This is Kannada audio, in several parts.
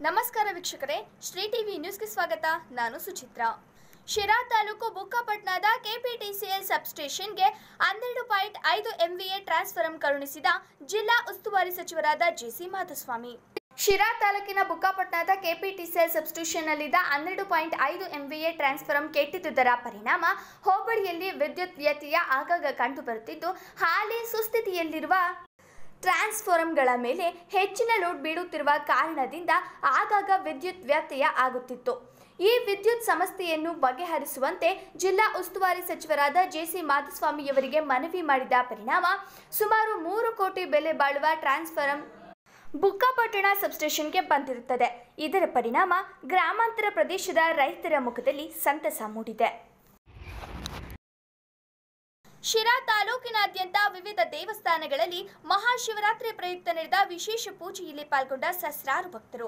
ನಮಸ್ಕಾರ ವೀಕ್ಷಕರೇ ಶ್ರೀ ಟಿವಿ ನ್ಯೂಸ್ಗೆ ಸ್ವಾಗತ ನಾನು ಸುಚಿತ್ರಾ ಶಿರಾ ತಾಲೂಕು ಬುಕ್ಕಾಪಟ್ನದ ಕೆಪಿಟಿಸಿಎಲ್ ಸಬ್ಸ್ಟೇಷನ್ಗೆ ಹನ್ನೆರಡು ಪಾಯಿಂಟ್ ಐದು ಎಂವಿಎ ಟ್ರಾನ್ಸ್ಫರಂ ಕರುಣಿಸಿದ ಜಿಲ್ಲಾ ಉಸ್ತುವಾರಿ ಸಚಿವರಾದ ಜೆಸಿ ಮಾಧುಸ್ವಾಮಿ ಶಿರಾ ತಾಲೂಕಿನ ಬುಕ್ಕಾಪಟ್ನದ ಕೆಪಿಟಿಸಿಎಲ್ ಸಬ್ಸ್ಟೇಷನ್ನಲ್ಲಿದ್ದ ಹನ್ನೆರಡು ಪಾಯಿಂಟ್ ಐದು ಎಂವಿಎ ಟ್ರಾನ್ಸ್ಫರಂ ಕೆಟ್ಟಿದ್ದುದರ ಪರಿಣಾಮ ಹೋಬಳಿಯಲ್ಲಿ ವಿದ್ಯುತ್ ವ್ಯತ್ಯಯ ಆಗಾಗ ಕಂಡುಬರುತ್ತಿದ್ದು ಹಾಲಿ ಸುಸ್ಥಿತಿಯಲ್ಲಿರುವ ಟ್ರಾನ್ಸ್ಫಾರ್ಮರ್ಗಳ ಮೇಲೆ ಹೆಚ್ಚಿನ ಲೋಡ್ ಬೀಳುತ್ತಿರುವ ಕಾರಣದಿಂದ ಆಗಾಗ ವಿದ್ಯುತ್ ವ್ಯತ್ಯಯ ಆಗುತ್ತಿತ್ತು ಈ ವಿದ್ಯುತ್ ಸಮಸ್ಯೆಯನ್ನು ಬಗೆಹರಿಸುವಂತೆ ಜಿಲ್ಲಾ ಉಸ್ತುವಾರಿ ಸಚಿವರಾದ ಜೆಸಿ ಮಾಧುಸ್ವಾಮಿಯವರಿಗೆ ಮನವಿ ಮಾಡಿದ ಪರಿಣಾಮ ಸುಮಾರು ಮೂರು ಕೋಟಿ ಬೆಲೆ ಬಾಳುವ ಟ್ರಾನ್ಸ್ಫಾರ್ಮ್ ಬುಕ್ಕಾಪಟ್ಟಣ ಸಬ್ಸ್ಟೇಷನ್ಗೆ ಬಂದಿರುತ್ತದೆ ಇದರ ಪರಿಣಾಮ ಗ್ರಾಮಾಂತರ ಪ್ರದೇಶದ ರೈತರ ಮುಖದಲ್ಲಿ ಸಂತಸ ಮೂಡಿದೆ ಶಿರಾ ತಾಲೂಕಿನಾದ್ಯಂತ ವಿವಿಧ ದೇವಸ್ಥಾನಗಳಲ್ಲಿ ಮಹಾಶಿವರಾತ್ರಿ ಪ್ರಯುಕ್ತ ನಡೆದ ವಿಶೇಷ ಪೂಜೆಯಲ್ಲಿ ಪಾಲ್ಗೊಂಡ ಸಹಸ್ರಾರು ಭಕ್ತರು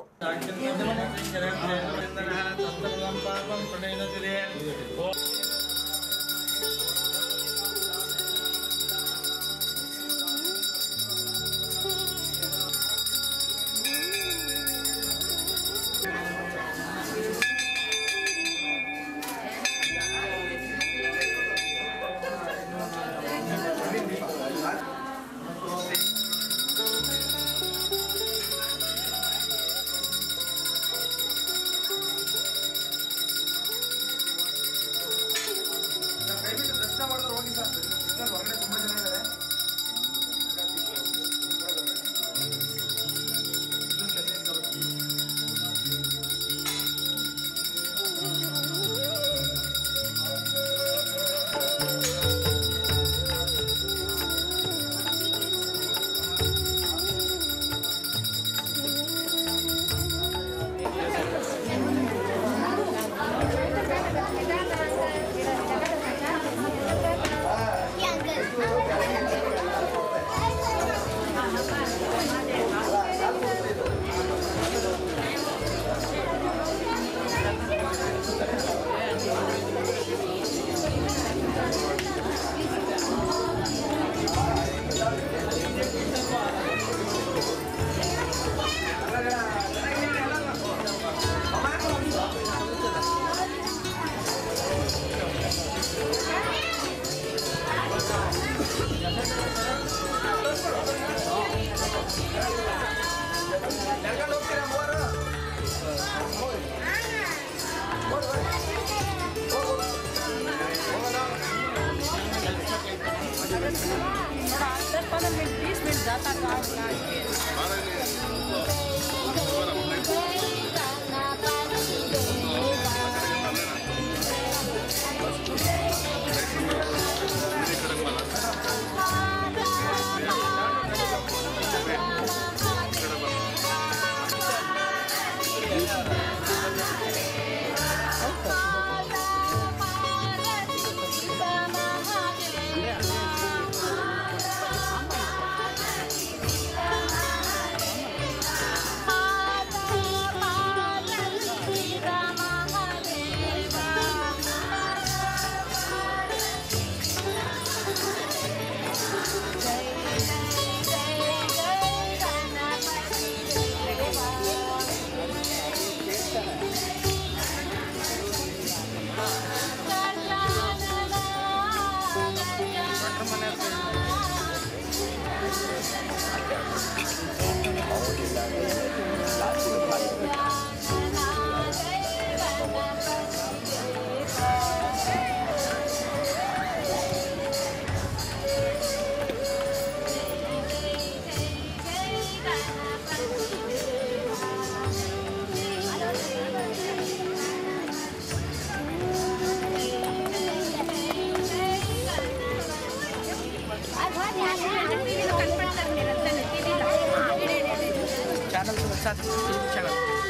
ಚಾನಲ್ ಚಾನಲ್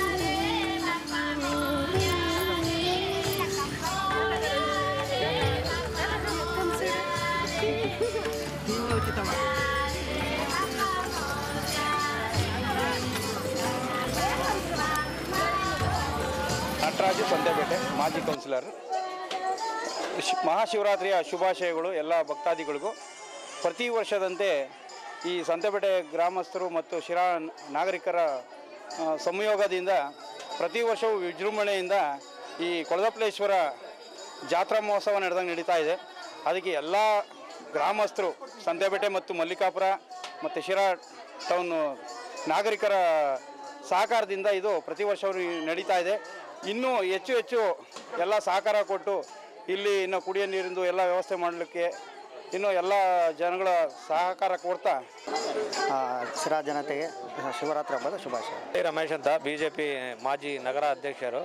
ನಟರಾಜು ಸಂತೆಪೇಟೆ ಮಾಜಿ ಕೌನ್ಸಿಲರ್ ಶ್- ಮಹಾಶಿವರಾತ್ರಿಯ ಶುಭಾಶಯಗಳು ಎಲ್ಲ ಭಕ್ತಾದಿಗಳಿಗೂ ಪ್ರತಿ ವರ್ಷದಂತೆ ಈ ಸಂತೆಪೇಟೆ ಗ್ರಾಮಸ್ಥರು ಮತ್ತು ಶಿರಾ ನಾಗರಿಕರ ಆ, ಸಂಯೋಗದಿಂದ ಪ್ರತಿ ವರ್ಷವೂ ವಿಜೃಂಭಣೆಯಿಂದ ಈ ಕೊಳದಪ್ಪಲೇಶ್ವರ ಜಾತ್ರಾ ಮಹೋತ್ಸವ ನಡೆದಂಗೆ ನಡೀತಾ ಇದೆ ಅದಕ್ಕೆ ಎಲ್ಲ ಗ್ರಾಮಸ್ಥರು ಸಂತೆಬೇಟೆ ಮತ್ತು ಮಲ್ಲಿಕಾಪುರ ಮತ್ತು ಶಿರಾ ಟೌನು ನಾಗರಿಕರ ಸಹಕಾರದಿಂದ ಇದು ಪ್ರತಿ ವರ್ಷವೂ ನಡೀತಾ ಇದೆ ಇನ್ನೂ ಹೆಚ್ಚು ಹೆಚ್ಚು ಎಲ್ಲ ಸಹಕಾರ ಕೊಟ್ಟು ಇಲ್ಲಿ ಇನ್ನು ಕುಡಿಯೋ ನೀರಿಂದು ಎಲ್ಲ ವ್ಯವಸ್ಥೆ ಮಾಡಲಿಕ್ಕೆ ಇನ್ನು ಎಲ್ಲ ಜನಗಳ ಸಹಕಾರ ಕೊಡ್ತಾ ಆ, ಶಿರಾ ಜನತೆಗೆ ಶಿವರಾತ್ರಿ ಹಬ್ಬದ ಶುಭಾಶಯ ಕೆ. ರಮೇಶ್ ಅಂತ ಬಿ ಜೆ ಪಿ ಮಾಜಿ ನಗರ ಅಧ್ಯಕ್ಷರು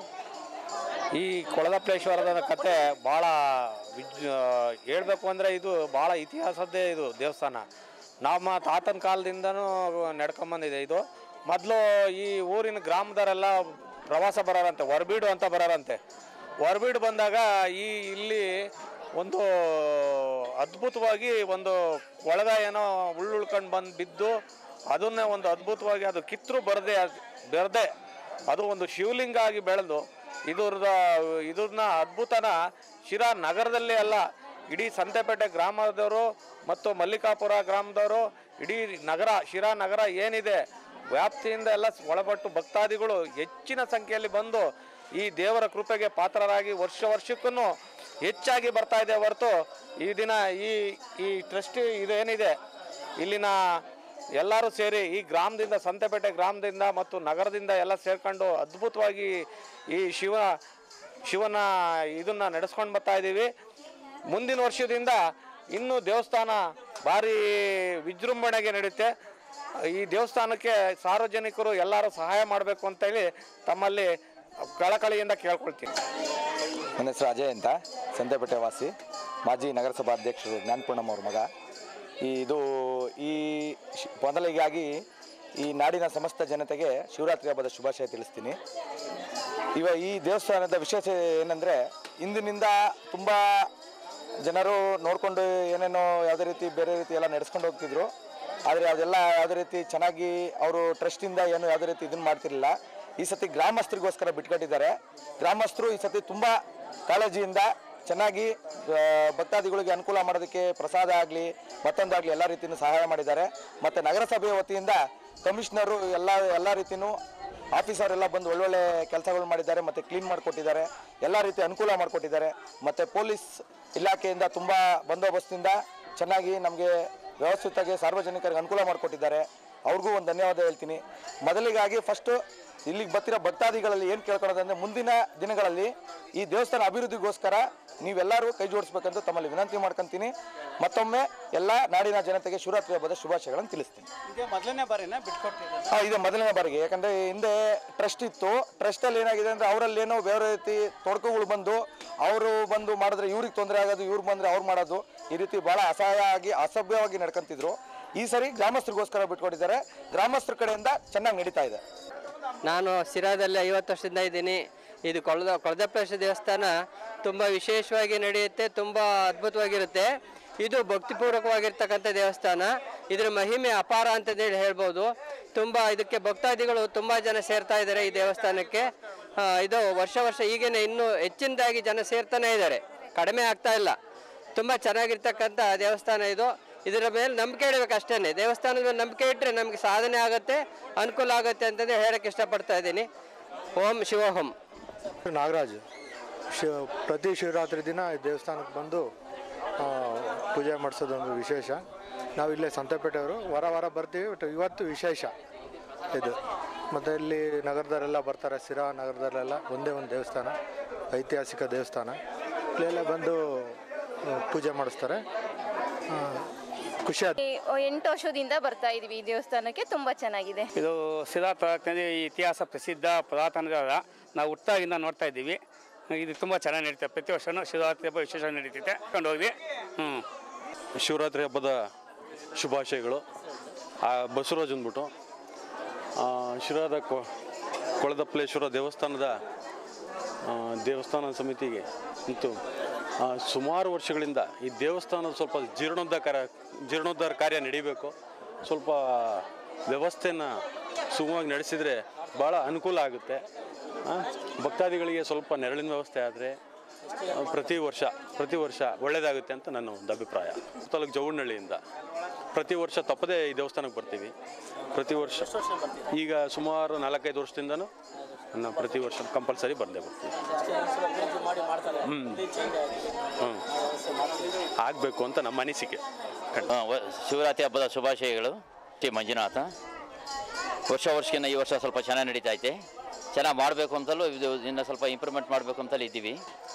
ಈ ಕೊಳದಪ್ಪಲೇಶ್ವರದ ಕತೆ ಭಾಳ ವಿಜ್ ಹೇಳಬೇಕು ಅಂದರೆ ಇದು ಭಾಳ ಇತಿಹಾಸದ್ದೇ ಇದು ದೇವಸ್ಥಾನ ನಮ್ಮ ತಾತನ ಕಾಲದಿಂದನೂ ನಡ್ಕೊಂಬಂದಿದೆ ಇದು ಮೊದಲು ಈ ಊರಿನ ಗ್ರಾಮದವರೆಲ್ಲ ಪ್ರವಾಸ ಬರೋರಂತೆ ಹೊರಬೀಡು ಅಂತ ಬರೋರಂತೆ ಹೊರಬೀಡು ಬಂದಾಗ ಈ ಇಲ್ಲಿ ಒಂದು ಅದ್ಭುತವಾಗಿ ಒಂದು ಕೊಳಗ ಏನೋ ಉಳ್ಳುಳ್ಕೊಂಡು ಬಂದು ಬಿದ್ದು ಅದನ್ನೇ ಒಂದು ಅದ್ಭುತವಾಗಿ ಅದು ಕಿತ್ತರು ಬರದೆ ಬೆರದೆ ಅದು ಒಂದು ಶಿವಲಿಂಗ ಆಗಿ ಬೆಳೆದು ಇದ್ರದ ಇದನ್ನ ಅದ್ಭುತನ ಶಿರಾ ನಗರದಲ್ಲೇ ಅಲ್ಲ ಇಡೀ ಸಂತೆಪೇಟೆ ಗ್ರಾಮದವರು ಮತ್ತು ಮಲ್ಲಿಕಾಪುರ ಗ್ರಾಮದವರು ಇಡೀ ನಗರ ಶಿರಾ ನಗರ ಏನಿದೆ ವ್ಯಾಪ್ತಿಯಿಂದ ಎಲ್ಲ ಒಳಪಟ್ಟು ಭಕ್ತಾದಿಗಳು ಹೆಚ್ಚಿನ ಸಂಖ್ಯೆಯಲ್ಲಿ ಬಂದು ಈ ದೇವರ ಕೃಪೆಗೆ ಪಾತ್ರರಾಗಿ ವರ್ಷ ವರ್ಷಕ್ಕೂ ಹೆಚ್ಚಾಗಿ ಬರ್ತಾ ಇದೆ ಹೊರತು ಈ ದಿನ ಈ ಈ ಟ್ರಸ್ಟಿ ಇದೇನಿದೆ ಇಲ್ಲಿನ ಎಲ್ಲರೂ ಸೇರಿ ಈ ಗ್ರಾಮದಿಂದ ಸಂತೆಪೇಟೆ ಗ್ರಾಮದಿಂದ ಮತ್ತು ನಗರದಿಂದ ಎಲ್ಲ ಸೇರ್ಕೊಂಡು ಅದ್ಭುತವಾಗಿ ಈ ಶಿವ ಶಿವನ ಇದನ್ನು ನಡೆಸ್ಕೊಂಡು ಬರ್ತಾ ಇದ್ದೀವಿ ಮುಂದಿನ ವರ್ಷದಿಂದ ಇನ್ನೂ ದೇವಸ್ಥಾನ ಭಾರಿ ವಿಜೃಂಭಣೆಗೆ ನಡೆಯುತ್ತೆ ಈ ದೇವಸ್ಥಾನಕ್ಕೆ ಸಾರ್ವಜನಿಕರು ಎಲ್ಲರೂ ಸಹಾಯ ಮಾಡಬೇಕು ಅಂತೇಳಿ ತಮ್ಮಲ್ಲಿ ಕಳಕಳಿಯಿಂದ ಕೇಳ್ಕೊಳ್ತೀನಿ ನನ್ನ ಹೆಸರು ಅಜಯ್ ಅಂತ ಸಂತೆಪೇಟೆ ವಾಸಿ ಮಾಜಿ ನಗರಸಭಾ ಅಧ್ಯಕ್ಷರು ಜ್ಞಾನಪೂರ್ಣಮ್ ಅವ್ರ ಮಗ ಈ ಇದು ಈ ಶ್- ಮೊದಲಿಗಾಗಿ ಈ ನಾಡಿನ ಸಮಸ್ತ ಜನತೆಗೆ ಶಿವರಾತ್ರಿ ಹಬ್ಬದ ಶುಭಾಶಯ ತಿಳಿಸ್ತೀನಿ ಇವ ಈ ದೇವಸ್ಥಾನದ ವಿಶೇಷ ಏನಂದರೆ ಇಂದಿನಿಂದ ತುಂಬ ಜನರು ನೋಡಿಕೊಂಡು ಏನೇನೋ ಯಾವುದೇ ರೀತಿ ಬೇರೆ ರೀತಿ ಎಲ್ಲ ನಡೆಸ್ಕೊಂಡು ಹೋಗ್ತಿದ್ರು ಆದರೆ ಅದೆಲ್ಲ ಯಾವುದೇ ರೀತಿ ಚೆನ್ನಾಗಿ ಅವರು ಟ್ರಸ್ಟಿಂದ ಏನು ಯಾವುದೇ ರೀತಿ ಇದನ್ನು ಮಾಡ್ತಿರಲಿಲ್ಲ ಈ ಸತಿ ಗ್ರಾಮಸ್ಥರಿಗೋಸ್ಕರ ಬಿಟ್ಕೊಟ್ಟಿದ್ದಾರೆ ಗ್ರಾಮಸ್ಥರು ಈ ಸತಿ ತುಂಬ ಕಾಳಜಿಯಿಂದ ಚೆನ್ನಾಗಿ ಆ, ಭಕ್ತಾದಿಗಳಿಗೆ ಅನುಕೂಲ ಮಾಡೋದಕ್ಕೆ ಪ್ರಸಾದ ಆಗಲಿ ಮತ್ತೊಂದಾಗಲಿ ಎಲ್ಲ ರೀತಿಯೂ ಸಹಾಯ ಮಾಡಿದ್ದಾರೆ ಮತ್ತು ನಗರಸಭೆಯ ವತಿಯಿಂದ ಕಮಿಷನರು ಎಲ್ಲ ಎಲ್ಲ ರೀತಿಯೂ ಆಫೀಸರ್ ಎಲ್ಲ ಬಂದು ಒಳ್ಳೊಳ್ಳೆ ಕೆಲಸಗಳು ಮಾಡಿದ್ದಾರೆ ಮತ್ತು ಕ್ಲೀನ್ ಮಾಡಿಕೊಟ್ಟಿದ್ದಾರೆ ಎಲ್ಲ ರೀತಿ ಅನುಕೂಲ ಮಾಡಿಕೊಟ್ಟಿದ್ದಾರೆ ಮತ್ತು ಪೊಲೀಸ್ ಇಲಾಖೆಯಿಂದ ತುಂಬ ಬಂದೋಬಸ್ತಿಂದ ಚೆನ್ನಾಗಿ ನಮಗೆ ವ್ಯವಸ್ಥಿತವಾಗಿ ಸಾರ್ವಜನಿಕರಿಗೆ ಅನುಕೂಲ ಮಾಡಿಕೊಟ್ಟಿದ್ದಾರೆ ಅವ್ರಿಗೂ ಒಂದು ಧನ್ಯವಾದ ಹೇಳ್ತೀನಿ ಮೊದಲಿಗಾಗಿ ಫಸ್ಟು ಇಲ್ಲಿಗೆ ಬರ್ತಿರೋ ಭಕ್ತಾದಿಗಳಲ್ಲಿ ಏನು ಕೇಳ್ಕೊಳ್ಳೋದಂದ್ರೆ ಮುಂದಿನ ದಿನಗಳಲ್ಲಿ ಈ ದೇವಸ್ಥಾನ ಅಭಿವೃದ್ಧಿಗೋಸ್ಕರ ನೀವೆಲ್ಲರೂ ಕೈ ಜೋಡಿಸ್ಬೇಕಂತ ತಮ್ಮಲ್ಲಿ ವಿನಂತಿ ಮಾಡ್ಕೊಂತೀನಿ ಮತ್ತೊಮ್ಮೆ ಎಲ್ಲ ನಾಡಿನ ಜನತೆಗೆ ಶಿವರಾತ್ರಿ ಹಬ್ಬದ ಶುಭಾಶಯಗಳನ್ನು ತಿಳಿಸ್ತೀನಿ ಹಾ, ಇದೆ ಮೊದಲನೇ ಬಾರಿಗೆ ಯಾಕಂದ್ರೆ ಹಿಂದೆ ಟ್ರಸ್ಟ್ ಇತ್ತು ಟ್ರಸ್ಟ್ ಅಲ್ಲಿ ಏನಾಗಿದೆ ಅಂದ್ರೆ ಅವರಲ್ಲಿ ಏನೋ ಬೇರೆ ರೀತಿ ತೊಡಕುಗಳು ಬಂದು ಅವರು ಬಂದು ಮಾಡಿದ್ರೆ ಇವ್ರಿಗೆ ತೊಂದರೆ ಆಗೋದು ಇವ್ರು ಬಂದ್ರೆ ಅವ್ರು ಮಾಡೋದು ಈ ರೀತಿ ಬಹಳ ಅಸಹಾಯ ಆಗಿ ಅಸಭ್ಯವಾಗಿ ನಡ್ಕೊಂತಿದ್ರು ಈ ಸರಿ ಗ್ರಾಮಸ್ಥರಿಗೋಸ್ಕರ ಬಿಟ್ಕೊಟ್ಟಿದ್ದಾರೆ ಗ್ರಾಮಸ್ಥರ ಕಡೆಯಿಂದ ಚೆನ್ನಾಗಿ ನಡೀತಾ ಇದೆ ನಾನು ಸಿರಾದಲ್ಲಿ ಐವತ್ತು ವರ್ಷದಿಂದ ಇದ್ದೀನಿ ಇದು ಕೊಳದ ಕೊಳದಪ್ಪೇಶ್ವರ ದೇವಸ್ಥಾನ ತುಂಬ ವಿಶೇಷವಾಗಿ ನಡೆಯುತ್ತೆ ತುಂಬ ಅದ್ಭುತವಾಗಿರುತ್ತೆ ಇದು ಭಕ್ತಿಪೂರ್ವಕವಾಗಿರ್ತಕ್ಕಂಥ ದೇವಸ್ಥಾನ ಇದರ ಮಹಿಮೆ ಅಪಾರ ಅಂತಂದೇಳಿ ಹೇಳ್ಬೋದು ತುಂಬ ಇದಕ್ಕೆ ಭಕ್ತಾದಿಗಳು ತುಂಬ ಜನ ಸೇರ್ತಾ ಇದ್ದಾರೆ ಈ ದೇವಸ್ಥಾನಕ್ಕೆ ಆ, ಇದು ವರ್ಷ ವರ್ಷ ಈಗೇನೆ ಇನ್ನೂ ಹೆಚ್ಚಿನದಾಗಿ ಜನ ಸೇರ್ತಾನೆ ಇದ್ದಾರೆ ಕಡಿಮೆ ಆಗ್ತಾ ಇಲ್ಲ ತುಂಬ ಚೆನ್ನಾಗಿರ್ತಕ್ಕಂಥ ದೇವಸ್ಥಾನ ಇದು ಇದರ ಮೇಲೆ ನಂಬಿಕೆ ಇಡಬೇಕು ಅಷ್ಟೇ ದೇವಸ್ಥಾನದ ಮೇಲೆ ನಂಬಿಕೆ ಇಟ್ಟರೆ ನಮಗೆ ಸಾಧನೆ ಆಗುತ್ತೆ ಅನುಕೂಲ ಆಗುತ್ತೆ ಅಂತಂದು ಹೇಳಕ್ಕೆ ಇಷ್ಟಪಡ್ತಾ ಇದ್ದೀನಿ ಓಂ ಶಿವೋಹಂ ನಾಗರಾಜ್ ಶಿವ ಪ್ರತಿ ಶಿವರಾತ್ರಿ ದಿನ ಈ ದೇವಸ್ಥಾನಕ್ಕೆ ಬಂದು ಆ, ಪೂಜೆ ಮಾಡಿಸೋದೊಂದು ವಿಶೇಷ ನಾವು ಇಲ್ಲೇ ಸಂತೆಪೇಟೆಯವರು ವಾರ ವಾರ ಬರ್ತೀವಿ ಬಟ್ ಇವತ್ತು ವಿಶೇಷ ಇದು ಮತ್ತು ಇಲ್ಲಿ ನಗರದವರೆಲ್ಲ ಬರ್ತಾರೆ ಸಿರಾ ನಗರದಲ್ಲೆಲ್ಲ ಒಂದೇ ಒಂದು ದೇವಸ್ಥಾನ ಐತಿಹಾಸಿಕ ದೇವಸ್ಥಾನ ಇಲ್ಲೆಲ್ಲ ಬಂದು ಆ, ಪೂಜೆ ಮಾಡಿಸ್ತಾರೆ ಆ, ಖುಷಿ ಆಯ್ತು ಈ ಎಂಟು ವರ್ಷದಿಂದ ಬರ್ತಾ ಇದೀವಿ ಈ ದೇವಸ್ಥಾನಕ್ಕೆ ತುಂಬಾ ಚೆನ್ನಾಗಿದೆ ಇದು ಸಿರಾ ತಾಲೂಕಿನಲ್ಲಿ ಇತಿಹಾಸ ಪ್ರಸಿದ್ಧ ಪುರಾತನದ ನಾವು ಹುಟ್ಟಾಗಿಂದ ನೋಡ್ತಾ ಇದ್ದೀವಿ ಇದು ತುಂಬ ಚೆನ್ನಾಗಿ ನಡೀತದೆ ಪ್ರತಿ ವರ್ಷವೂ ಶಿವರಾತ್ರಿ ಹಬ್ಬ ವಿಶೇಷವಾಗಿ ನಡೀತೈತೆ ಕರ್ಕೊಂಡು ಹೋಗಿ ಹ್ಞೂ ಶಿವರಾತ್ರಿ ಹಬ್ಬದ ಶುಭಾಶಯಗಳು ಆ ಬಸವರಾಜ್ ಅಂದ್ಬಿಟ್ಟು ಆ, ಶಿರಾದ ಕೊ ಕೊಳದಪ್ಪಲೇಶ್ವರ ದೇವಸ್ಥಾನದ ಆ, ದೇವಸ್ಥಾನ ಸಮಿತಿಗೆ ಮತ್ತು ಆ, ಸುಮಾರು ವರ್ಷಗಳಿಂದ ಈ ದೇವಸ್ಥಾನದ ಸ್ವಲ್ಪ ಜೀರ್ಣೋದ್ಧಾರ ಕಾರ್ಯ ಜೀರ್ಣೋದ್ಧಾರ ಕಾರ್ಯ ನಡೀಬೇಕು ಸ್ವಲ್ಪ ವ್ಯವಸ್ಥೆನ ಸುಗಮವಾಗಿ ನಡೆಸಿದರೆ ಭಾಳ ಅನುಕೂಲ ಆಗುತ್ತೆ ಆ, ಭಕ್ತಾದಿಗಳಿಗೆ ಸ್ವಲ್ಪ ನೆರಳಿನ ವ್ಯವಸ್ಥೆ ಆದರೆ ಪ್ರತಿ ವರ್ಷ ಪ್ರತಿ ವರ್ಷ ಒಳ್ಳೆಯದಾಗುತ್ತೆ ಅಂತ ನನ್ನ ಒಂದು ಅಭಿಪ್ರಾಯ ತಾಲೂಕು ಜವಣ್ಣಹಳ್ಳಿಯಿಂದ ಪ್ರತಿ ವರ್ಷ ತಪ್ಪದೇ ಈ ದೇವಸ್ಥಾನಕ್ಕೆ ಬರ್ತೀವಿ ಪ್ರತಿ ವರ್ಷ ಈಗ ಸುಮಾರು ನಾಲ್ಕೈದು ವರ್ಷದಿಂದನೂ ನಾವು ಪ್ರತಿ ವರ್ಷ ಕಂಪಲ್ಸರಿ ಬಂದೇ ಬರ್ತೀವಿ ಹ್ಞೂ ಹ್ಞೂ ಆಗಬೇಕು ಅಂತ ನಮ್ಮ ಅನಿಸಿಕೆ ಆ, ವ- ಶಿವರಾತ್ರಿ ಹಬ್ಬದ ಶುಭಾಶಯಗಳು ಟಿ ಮಂಜುನಾಥ ವರ್ಷ ವರ್ಷಕ್ಕಿಂತ ಈ ವರ್ಷ ಸ್ವಲ್ಪ ಚೆನ್ನಾಗಿ ನಡೀತಾ ಐತೆ ಚೆನ್ನಾಗಿ ಮಾಡಬೇಕು ಅಂತಲೂ ಇದು ಇನ್ನು ಸ್ವಲ್ಪ ಇಂಪ್ರೂವ್ಮೆಂಟ್ ಮಾಡಬೇಕು ಅಂತಲೂ ಇದ್ದೀವಿ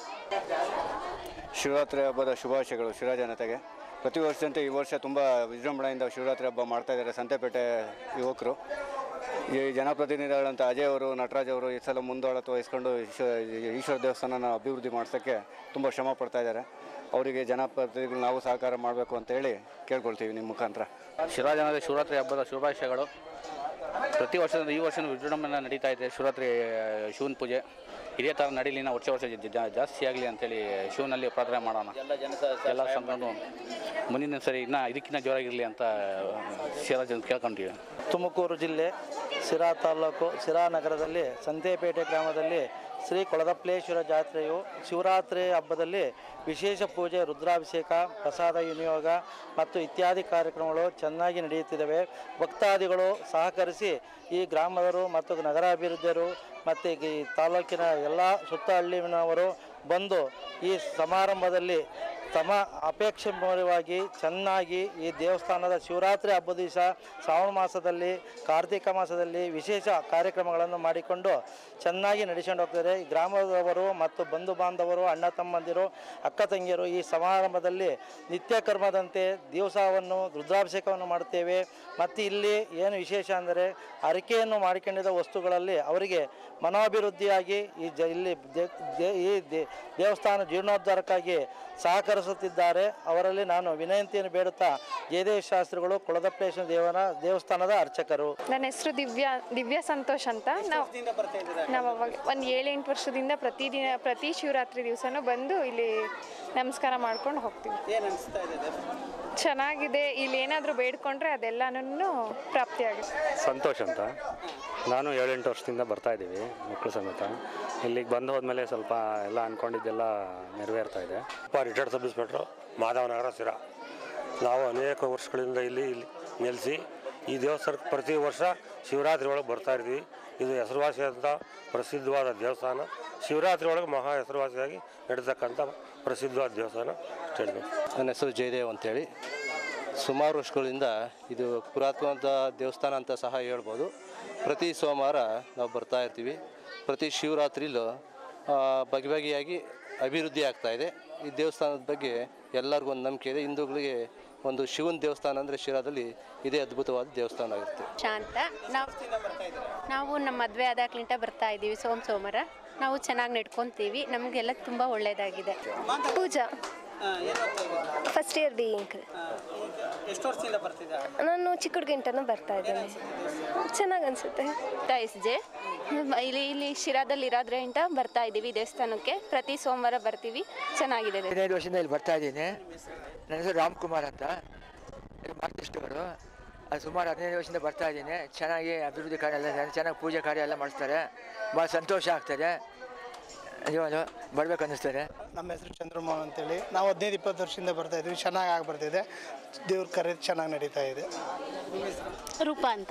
ಶಿವರಾತ್ರಿ ಹಬ್ಬದ ಶುಭಾಶಯಗಳು ಶಿರಾ ಜನತೆಗೆ ಪ್ರತಿ ವರ್ಷದಂತೆ ಈ ವರ್ಷ ತುಂಬ ವಿಜೃಂಭಣೆಯಿಂದ ಶಿವರಾತ್ರಿ ಹಬ್ಬ ಮಾಡ್ತಾ ಇದ್ದಾರೆ ಸಂತೆಪೇಟೆ ಯುವಕರು ಈ ಜನಪ್ರತಿನಿಧಿಗಳಂತ ಅಜಯ್ ಅವರು ನಟರಾಜ್ ಅವರು ಈ ಸಲ ಮುಂದಾಳತ್ವ ವಹಿಸ್ಕೊಂಡು ಈಶ್ವ- ಈಶ್ವರ ದೇವಸ್ಥಾನನ ಅಭಿವೃದ್ಧಿ ಮಾಡಿಸೋಕ್ಕೆ ತುಂಬ ಶ್ರಮ ಪಡ್ತಾ ಇದ್ದಾರೆ ಅವರಿಗೆ ಜನಪ್ರತಿನಿಧಿಗಳು ನಾವು ಸಹಕಾರ ಮಾಡಬೇಕು ಅಂತ ಹೇಳಿ ಕೇಳ್ಕೊಳ್ತೀವಿ ನಿಮ್ಮ ಮುಖಾಂತರ ಶಿರಾ ಜನತೆ ಶಿವರಾತ್ರಿ ಹಬ್ಬದ ಶುಭಾಶಯಗಳು ಪ್ರತಿ ವರ್ಷದಿಂದ ಈ ವರ್ಷ ವಿಜೃಂಭಣೆ ನಡೀತಾ ಇದೆ ಶಿವರಾತ್ರಿ ಶಿವನ ಪೂಜೆ ಇದೇ ಥರ ನಡೀಲಿ ನಾವು ವರ್ಷ ವರ್ಷ ಜ- ಜ- ಜಾಸ್ತಿ ಆಗಲಿ ಅಂತೇಳಿ ಶಿವನಲ್ಲಿ ಪ್ರಾರ್ಥನೆ ಮಾಡೋಣ ಎಲ್ಲ ಸಂಕೊಂಡು ಮುಂದಿನ ಸರಿ ಇನ್ನೂ ಇದಕ್ಕಿಂತ ಜೋರಾಗಿರಲಿ ಅಂತ ಶಿರಾ ಜನ ಕೇಳ್ಕೊಂತೀವಿ ತುಮಕೂರು ಜಿಲ್ಲೆ ಸಿರಾ ತಾಲೂಕು ಸಿರಾ ನಗರದಲ್ಲಿ ಸಂತೆಪೇಟೆ ಗ್ರಾಮದಲ್ಲಿ ಶ್ರೀ ಕೊಳದಪ್ಲೇಶ್ವರ ಜಾತ್ರೆಯು ಶಿವರಾತ್ರಿ ಹಬ್ಬದಲ್ಲಿ ವಿಶೇಷ ಪೂಜೆ ರುದ್ರಾಭಿಷೇಕ ಪ್ರಸಾದ ವಿನಿಯೋಗ ಮತ್ತು ಇತ್ಯಾದಿ ಕಾರ್ಯಕ್ರಮಗಳು ಚೆನ್ನಾಗಿ ನಡೆಯುತ್ತಿದ್ದಾವೆ ಭಕ್ತಾದಿಗಳು ಸಹಕರಿಸಿ ಈ ಗ್ರಾಮದವರು ಮತ್ತು ನಗರಾಭಿವೃದ್ಧಿಯರು ಮತ್ತು ಈ ತಾಲೂಕಿನ ಎಲ್ಲ ಸುತ್ತ ಹಳ್ಳಿನವರು ಬಂದು ಈ ಸಮಾರಂಭದಲ್ಲಿ ತಮ್ಮ ಅಪೇಕ್ಷೆ ಮೂಲವಾಗಿ ಚೆನ್ನಾಗಿ ಈ ದೇವಸ್ಥಾನದ ಶಿವರಾತ್ರಿ ಹಬ್ಬದ ದಿವಸ ಶ್ರಾವಣ ಮಾಸದಲ್ಲಿ ಕಾರ್ತಿಕ ಮಾಸದಲ್ಲಿ ವಿಶೇಷ ಕಾರ್ಯಕ್ರಮಗಳನ್ನು ಮಾಡಿಕೊಂಡು ಚೆನ್ನಾಗಿ ನಡೆಸ್ಕೊಂಡು ಹೋಗ್ತಾರೆ ಈ ಗ್ರಾಮದವರು ಮತ್ತು ಬಂಧು ಬಾಂಧವರು ಅಣ್ಣ ತಮ್ಮಂದಿರು ಅಕ್ಕ ತಂಗಿಯರು ಈ ಸಮಾರಂಭದಲ್ಲಿ ನಿತ್ಯ ಕರ್ಮದಂತೆ ದಿವಸವನ್ನು ರುದ್ರಾಭಿಷೇಕವನ್ನು ಮಾಡುತ್ತೇವೆ ಮತ್ತು ಇಲ್ಲಿ ಏನು ವಿಶೇಷ ಅಂದರೆ ಅರಿಕೆಯನ್ನು ಮಾಡಿಕೊಂಡಿದ್ದ ವಸ್ತುಗಳಲ್ಲಿ ಅವರಿಗೆ ಮನೋಭಿವೃದ್ಧಿಯಾಗಿ ಈ ಜ ಇಲ್ಲಿ ದೇ- ದೇ- ಈ ದೇ- ದೇವಸ್ಥಾನ ಜೀರ್ಣೋದ್ಧಾರಕ್ಕಾಗಿ ಸಹಕರಿಸುತ್ತಿದ್ದಾರೆ ಅವರಲ್ಲಿ ನಾನು ವಿನಂತಿಯನ್ನು ಬೇಡುತ್ತಾ ಜಯದೇವ ಶಾಸ್ತ್ರಿಗಳು ಕೊಳದಪ್ಪೇಶ್ವರ ದೇವನ ದೇವಸ್ಥಾನದ ಅರ್ಚಕರು ನನ್ನ ಹೆಸರು ದಿವ್ಯಾ ದಿವ್ಯಾ ಸಂತೋಷ್ ಅಂತ ನಾವು ನಾವು ಅವಾಗ ಒಂದು ಏಳೆಂಟು ವರ್ಷದಿಂದ ಪ್ರತಿದಿನ ಪ್ರತಿ ಶಿವರಾತ್ರಿ ದಿವಸನೂ ಬಂದು ಇಲ್ಲಿ ನಮಸ್ಕಾರ ಮಾಡ್ಕೊಂಡು ಹೋಗ್ತೀವಿ ಚೆನ್ನಾಗಿದೆ ಇಲ್ಲಿ ಏನಾದರೂ ಬೇಡ್ಕೊಂಡ್ರೆ ಅದೆಲ್ಲನೂ ಪ್ರಾಪ್ತಿಯಾಗುತ್ತೆ ಸಂತೋಷ್ ಅಂತ ನಾನು ಏಳೆಂಟು ವರ್ಷದಿಂದ ಬರ್ತಾ ಇದ್ದೀವಿ ಮಕ್ಕಳು ಸಮೇತ ಇಲ್ಲಿಗೆ ಬಂದು ಹೋದ್ಮೇಲೆ ಸ್ವಲ್ಪ ಎಲ್ಲ ಅಂದ್ಕೊಂಡಿದ್ದೆಲ್ಲ ನೆರವೇರ್ತಾ ಇದೆ ಅಪ್ಪ retired sub inspector Madhavanagar Sira ನಾವು ಅನೇಕ ವರ್ಷಗಳಿಂದ ಇಲ್ಲಿ ಇಲ್ಲಿ ನೆಲೆಸಿ ಈ ದೇವಸ್ಥಾನಕ್ಕೆ ಪ್ರತಿ ವರ್ಷ ಶಿವರಾತ್ರಿ ಒಳಗೆ ಬರ್ತಾ ಇದ್ವಿ ಇದು ಹೆಸರುವಾಸಿಯಾದಂಥ ಪ್ರಸಿದ್ಧವಾದ ದೇವಸ್ಥಾನ ಶಿವರಾತ್ರಿ ಒಳಗೆ ಮಹಾ ಹೆಸರುವಾಸಿಯಾಗಿ ನಡೀತಕ್ಕಂಥ ಪ್ರಸಿದ್ಧವಾದ ದೇವಸ್ಥಾನ ಅಷ್ಟೇ ಹೇಳಿ. ನನ್ನ ಹೆಸರು ಜಯದೇವ್ ಅಂತೇಳಿ ಸುಮಾರು ವರ್ಷಗಳಿಂದ ಇದು ಪುರಾತನವಾದ ದೇವಸ್ಥಾನ ಅಂತ ಸಹ ಹೇಳ್ಬೋದು ಪ್ರತಿ ಸೋಮವಾರ ನಾವು ಬರ್ತಾ ಇರ್ತೀವಿ ಪ್ರತಿ ಶಿವರಾತ್ರಿಲೂ ಆ, ಬಗೆ ಬಗೆಯಾಗಿ ಅಭಿವೃದ್ಧಿ ಆಗ್ತಾ ಇದೆ ಈ ದೇವಸ್ಥಾನದ ಬಗ್ಗೆ ಎಲ್ಲರಿಗೂ ಒಂದು ನಂಬಿಕೆ ಇದೆ ಹಿಂದೂಗಳಿಗೆ ಒಂದು ಶಿವನ ದೇವಸ್ಥಾನ ಅಂದರೆ ಶಿರಾದಲ್ಲಿ ಇದೇ ಅದ್ಭುತವಾದ ದೇವಸ್ಥಾನ ಆಗಿರುತ್ತೆ ಶಾಂತ ನಾವು ನಾವು ನಮ್ಮ ಮದುವೆ ಆದಾಗ್ಲಿಂಟ ಬರ್ತಾ ಇದ್ದೀವಿ ಸೋಮ ಸೋಮವಾರ ನಾವು ಚೆನ್ನಾಗಿ ನಡ್ಕೊತೀವಿ ನಮಗೆಲ್ಲ ತುಂಬ ಒಳ್ಳೆಯದಾಗಿದೆ ಪೂಜಾ ಫಸ್ಟ್ ಇಯರ್ ಬಿ ಇಂಕ್ ಎಷ್ಟು ವರ್ಷದಿಂದ ಬರ್ತಿದ್ದೆ ನಾನು ಚಿಕ್ಕ ಹುಡುಗಿಂಟನೂ ಬರ್ತಾ ಇದ್ದೇನೆ ಚೆನ್ನಾಗಿ ಅನಿಸುತ್ತೆ ಎಸ್ ಜೆ ಇಲ್ಲಿ ಇಲ್ಲಿ ಶಿರಾದಲ್ಲಿ ಇರೋದ್ರಿಂದ ಬರ್ತಾ ಇದ್ದೀವಿ ದೇವಸ್ಥಾನಕ್ಕೆ ಪ್ರತಿ ಸೋಮವಾರ ಬರ್ತೀವಿ ಚೆನ್ನಾಗಿದೆ ದೇವಸ್ಥಾನ. ಹದಿನೈದು ವರ್ಷದಿಂದ ಇಲ್ಲಿ ಬರ್ತಾ ಇದ್ದೀನಿ ನನ್ನ ಹೆಸರು ರಾಮ್ಕುಮಾರ್ ಅಂತ ಇದು ಮಾರ್ತಿಷ್ಟವರು ಅದು ಸುಮಾರು ಹದಿನೈದು ವರ್ಷದಿಂದ ಬರ್ತಾ ಇದ್ದೀನಿ ಚೆನ್ನಾಗಿ ಅಭಿವೃದ್ಧಿ ಕಾರ್ಯ ಎಲ್ಲ ಚೆನ್ನಾಗಿ ಪೂಜೆ ಕಾರ್ಯ ಎಲ್ಲ ಮಾಡಿಸ್ತಾರೆ ಭಾಳ ಸಂತೋಷ ಆಗ್ತದೆ ನಿಜವಾಗ್ಲೂ ಬರ್ಬೇಕು ಅನ್ನಿಸ್ತಾರೆ ನಮ್ಮ ಹೆಸರು ಚಂದ್ರಮೋಹನ್ ಅಂತೇಳಿ ನಾವು ಹದಿನೈದು ಇಪ್ಪತ್ತು ವರ್ಷದಿಂದ ಬರ್ತಾ ಇದ್ವಿ ಚೆನ್ನಾಗಿ ಆಗಿ ಬರ್ತಿದೆ ದೇವ್ರ ಕರೆ ಚೆನ್ನಾಗಿ ನಡೀತಾ ಇದೆ ರೂಪಾ ಅಂತ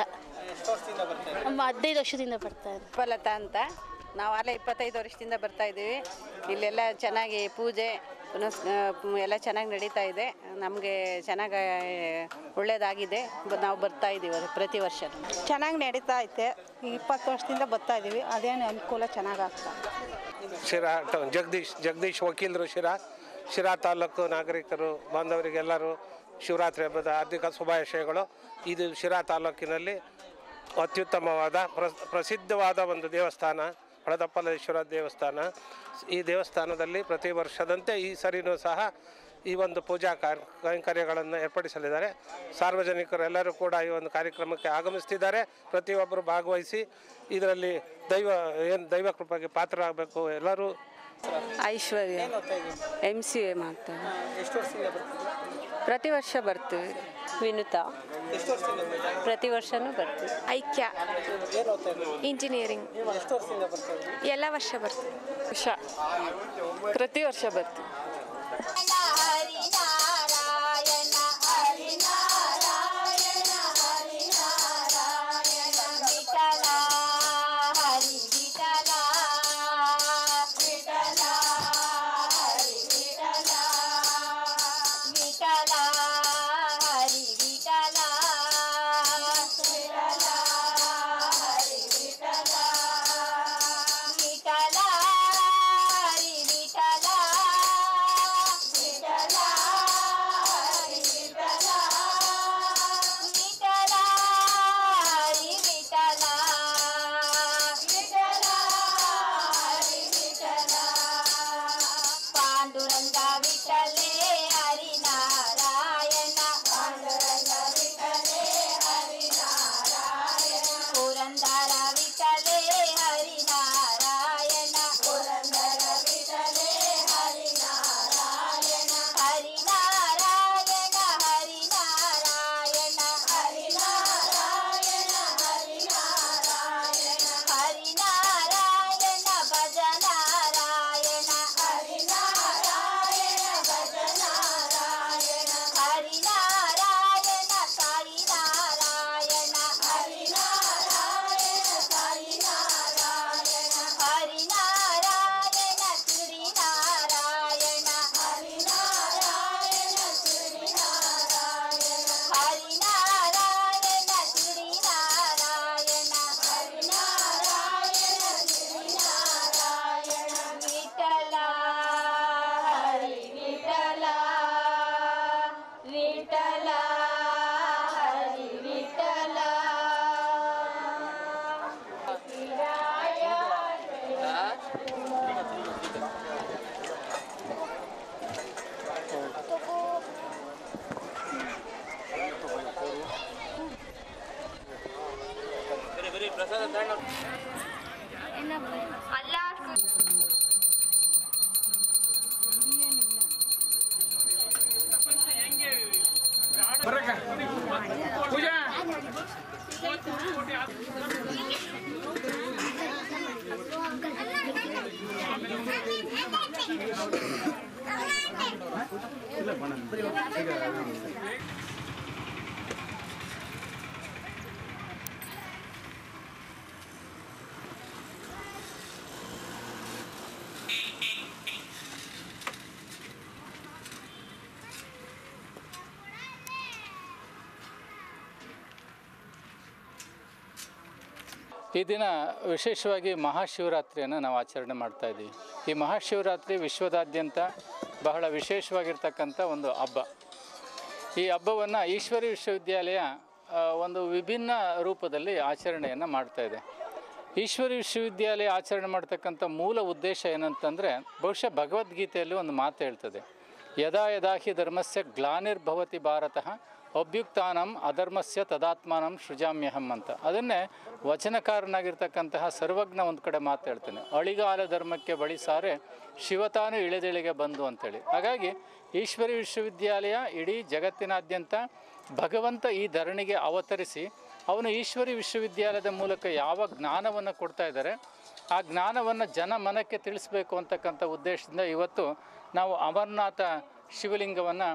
ಹದಿನೈದು ವರ್ಷದಿಂದ ಬರ್ತಾ ಇದ್ದೆ ಉಪಲತಾ ಅಂತ ನಾವು ಅಲ್ಲೇ ಇಪ್ಪತ್ತೈದು ವರ್ಷದಿಂದ ಬರ್ತಾ ಇದ್ದೀವಿ ಇಲ್ಲೆಲ್ಲ ಚೆನ್ನಾಗಿ ಪೂಜೆ ಪುನಸ್ ಎಲ್ಲ ಚೆನ್ನಾಗಿ ನಡೀತಾ ಇದೆ ನಮಗೆ ಚೆನ್ನಾಗಿ ಒಳ್ಳೆಯದಾಗಿದೆ ನಾವು ಬರ್ತಾ ಇದ್ದೀವಿ ಪ್ರತಿ ವರ್ಷ ಚೆನ್ನಾಗಿ ನಡೀತಾ ಐತೆ ಈ ಇಪ್ಪತ್ತು ವರ್ಷದಿಂದ ಬರ್ತಾ ಇದ್ದೀವಿ ಅದೇನು ಅನುಕೂಲ ಚೆನ್ನಾಗಿ ಆಗ್ತಾ ಶಿರಾ ಟ- ಜಗದೀಶ್ ಜಗದೀಶ್ ವಕೀಲರು ಶಿರಾ ಶಿರಾ ತಾಲೂಕು ನಾಗರಿಕರು ಬಾಂಧವರಿಗೆಲ್ಲರೂ ಶಿವರಾತ್ರಿ ಹಬ್ಬದ ಹಾರ್ದಿಕ ಶುಭಾಶಯಗಳು ಇದು ಶಿರಾ ತಾಲೂಕಿನಲ್ಲಿ ಅತ್ಯುತ್ತಮವಾದ ಪ್ರ- ಪ್ರಸಿದ್ಧವಾದ ಒಂದು ದೇವಸ್ಥಾನ ಹಳದಪ್ಪಲೇಶ್ವರ ದೇವಸ್ಥಾನ ಈ ದೇವಸ್ಥಾನದಲ್ಲಿ ಪ್ರತಿ ವರ್ಷದಂತೆ ಈ ಸರಿನೂ ಸಹ ಈ ಒಂದು ಪೂಜಾ ಕಾರ್ ಕೈಂಕರ್ಯಗಳನ್ನು ಏರ್ಪಡಿಸಲಿದ್ದಾರೆ ಸಾರ್ವಜನಿಕರೆಲ್ಲರೂ ಕೂಡ ಈ ಒಂದು ಕಾರ್ಯಕ್ರಮಕ್ಕೆ ಆಗಮಿಸ್ತಿದ್ದಾರೆ ಪ್ರತಿಯೊಬ್ಬರು ಭಾಗವಹಿಸಿ ಇದರಲ್ಲಿ ದೈವ ಏನು ದೈವ ಕೃಪೆಗೆ ಪಾತ್ರರಾಗಬೇಕು ಎಲ್ಲರೂ ಐಶ್ವರ್ಯ ಎಮ್ ಸಿ ಎ ಮಾಡ್ತಾರೆ ಎಷ್ಟು ವರ್ಷದಿಂದ ಬರ್ತಿದ್ದೆ ಪ್ರತಿ ವರ್ಷ ಬರ್ತೀವಿ ವಿನುತಾ ಎಷ್ಟು ವರ್ಷದಿಂದ ಬರ್ತಿದ್ದೆ? ಪ್ರತಿ ವರ್ಷನೂ ಬರ್ತೀವಿ ಐಕ್ಯ ಏನು ಓದ್ತಾ ಇದ್ದೀರಿ? ಇಂಜಿನಿಯರಿಂಗ್ ಎಷ್ಟು ವರ್ಷದಿಂದ ಬರ್ತಾ ಇದ್ದೀರಿ? ಎಲ್ಲ ವರ್ಷ ಬರ್ತೀವಿ ವರ್ಷ ಪ್ರತಿ ವರ್ಷ ಬರ್ತೀವಿ ಹರಿನಾರಾಯಣ ಹರಿನಾರಾಯಣ ಈ ದಿನ ವಿಶೇಷವಾಗಿ ಮಹಾಶಿವರಾತ್ರಿಯನ್ನು ನಾವು ಆಚರಣೆ ಮಾಡ್ತಾ ಇದ್ದೀವಿ ಈ ಮಹಾಶಿವರಾತ್ರಿ ವಿಶ್ವದಾದ್ಯಂತ ಬಹಳ ವಿಶೇಷವಾಗಿರ್ತಕ್ಕಂಥ ಒಂದು ಹಬ್ಬ ಈ ಹಬ್ಬವನ್ನು ಈಶ್ವರಿ ವಿಶ್ವವಿದ್ಯಾಲಯ ಆ, ಒಂದು ವಿಭಿನ್ನ ರೂಪದಲ್ಲಿ ಆಚರಣೆಯನ್ನು ಮಾಡ್ತಾ ಇದೆ ಈಶ್ವರಿ ವಿಶ್ವವಿದ್ಯಾಲಯ ಆಚರಣೆ ಮಾಡ್ತಕ್ಕಂಥ ಮೂಲ ಉದ್ದೇಶ ಏನಂತಂದರೆ ಬಹುಶಃ ಭಗವದ್ಗೀತೆಯಲ್ಲಿ ಒಂದು ಮಾತು ಹೇಳ್ತದೆ ಯದಾ ಯದಾ ಹಿ ಧರ್ಮಸ್ಯ ಗ್ಲಾನಿರ್ಭವತಿ ಭಾರತಃ ಅಭ್ಯುಕ್ತಾನಂ ಅಧರ್ಮಸ್ಯ ತದಾತ್ಮಾನಂ ಸೃಜಾಮ್ಯಹಂ ಅಂತ ಅದನ್ನೇ ವಚನಕಾರನಾಗಿರ್ತಕ್ಕಂತಹ ಸರ್ವಜ್ಞ ಒಂದು ಕಡೆ ಮಾತು ಹೇಳ್ತಾನೆ ಅಳಿಗಾಲ ಧರ್ಮಕ್ಕೆ ಬಳಿ ಸಾರೆ ಶಿವತಾನು ಇಳೆದೆಳೆಗೆ ಬಂದು ಅಂತೇಳಿ ಹಾಗಾಗಿ ಈಶ್ವರಿ ವಿಶ್ವವಿದ್ಯಾಲಯ ಇಡೀ ಜಗತ್ತಿನಾದ್ಯಂತ ಭಗವಂತ ಈ ಧರಣಿಗೆ ಅವತರಿಸಿ ಅವನು ಈಶ್ವರಿ ವಿಶ್ವವಿದ್ಯಾಲಯದ ಮೂಲಕ ಯಾವ ಜ್ಞಾನವನ್ನು ಕೊಡ್ತಾ ಇದ್ದಾರೆ ಆ ಜ್ಞಾನವನ್ನು ಜನ ಮನಕ್ಕೆ ತಿಳಿಸ್ಬೇಕು ಅಂತಕ್ಕಂಥ ಉದ್ದೇಶದಿಂದ ಇವತ್ತು ನಾವು ಅಮರನಾಥ ಶಿವಲಿಂಗವನ್ನು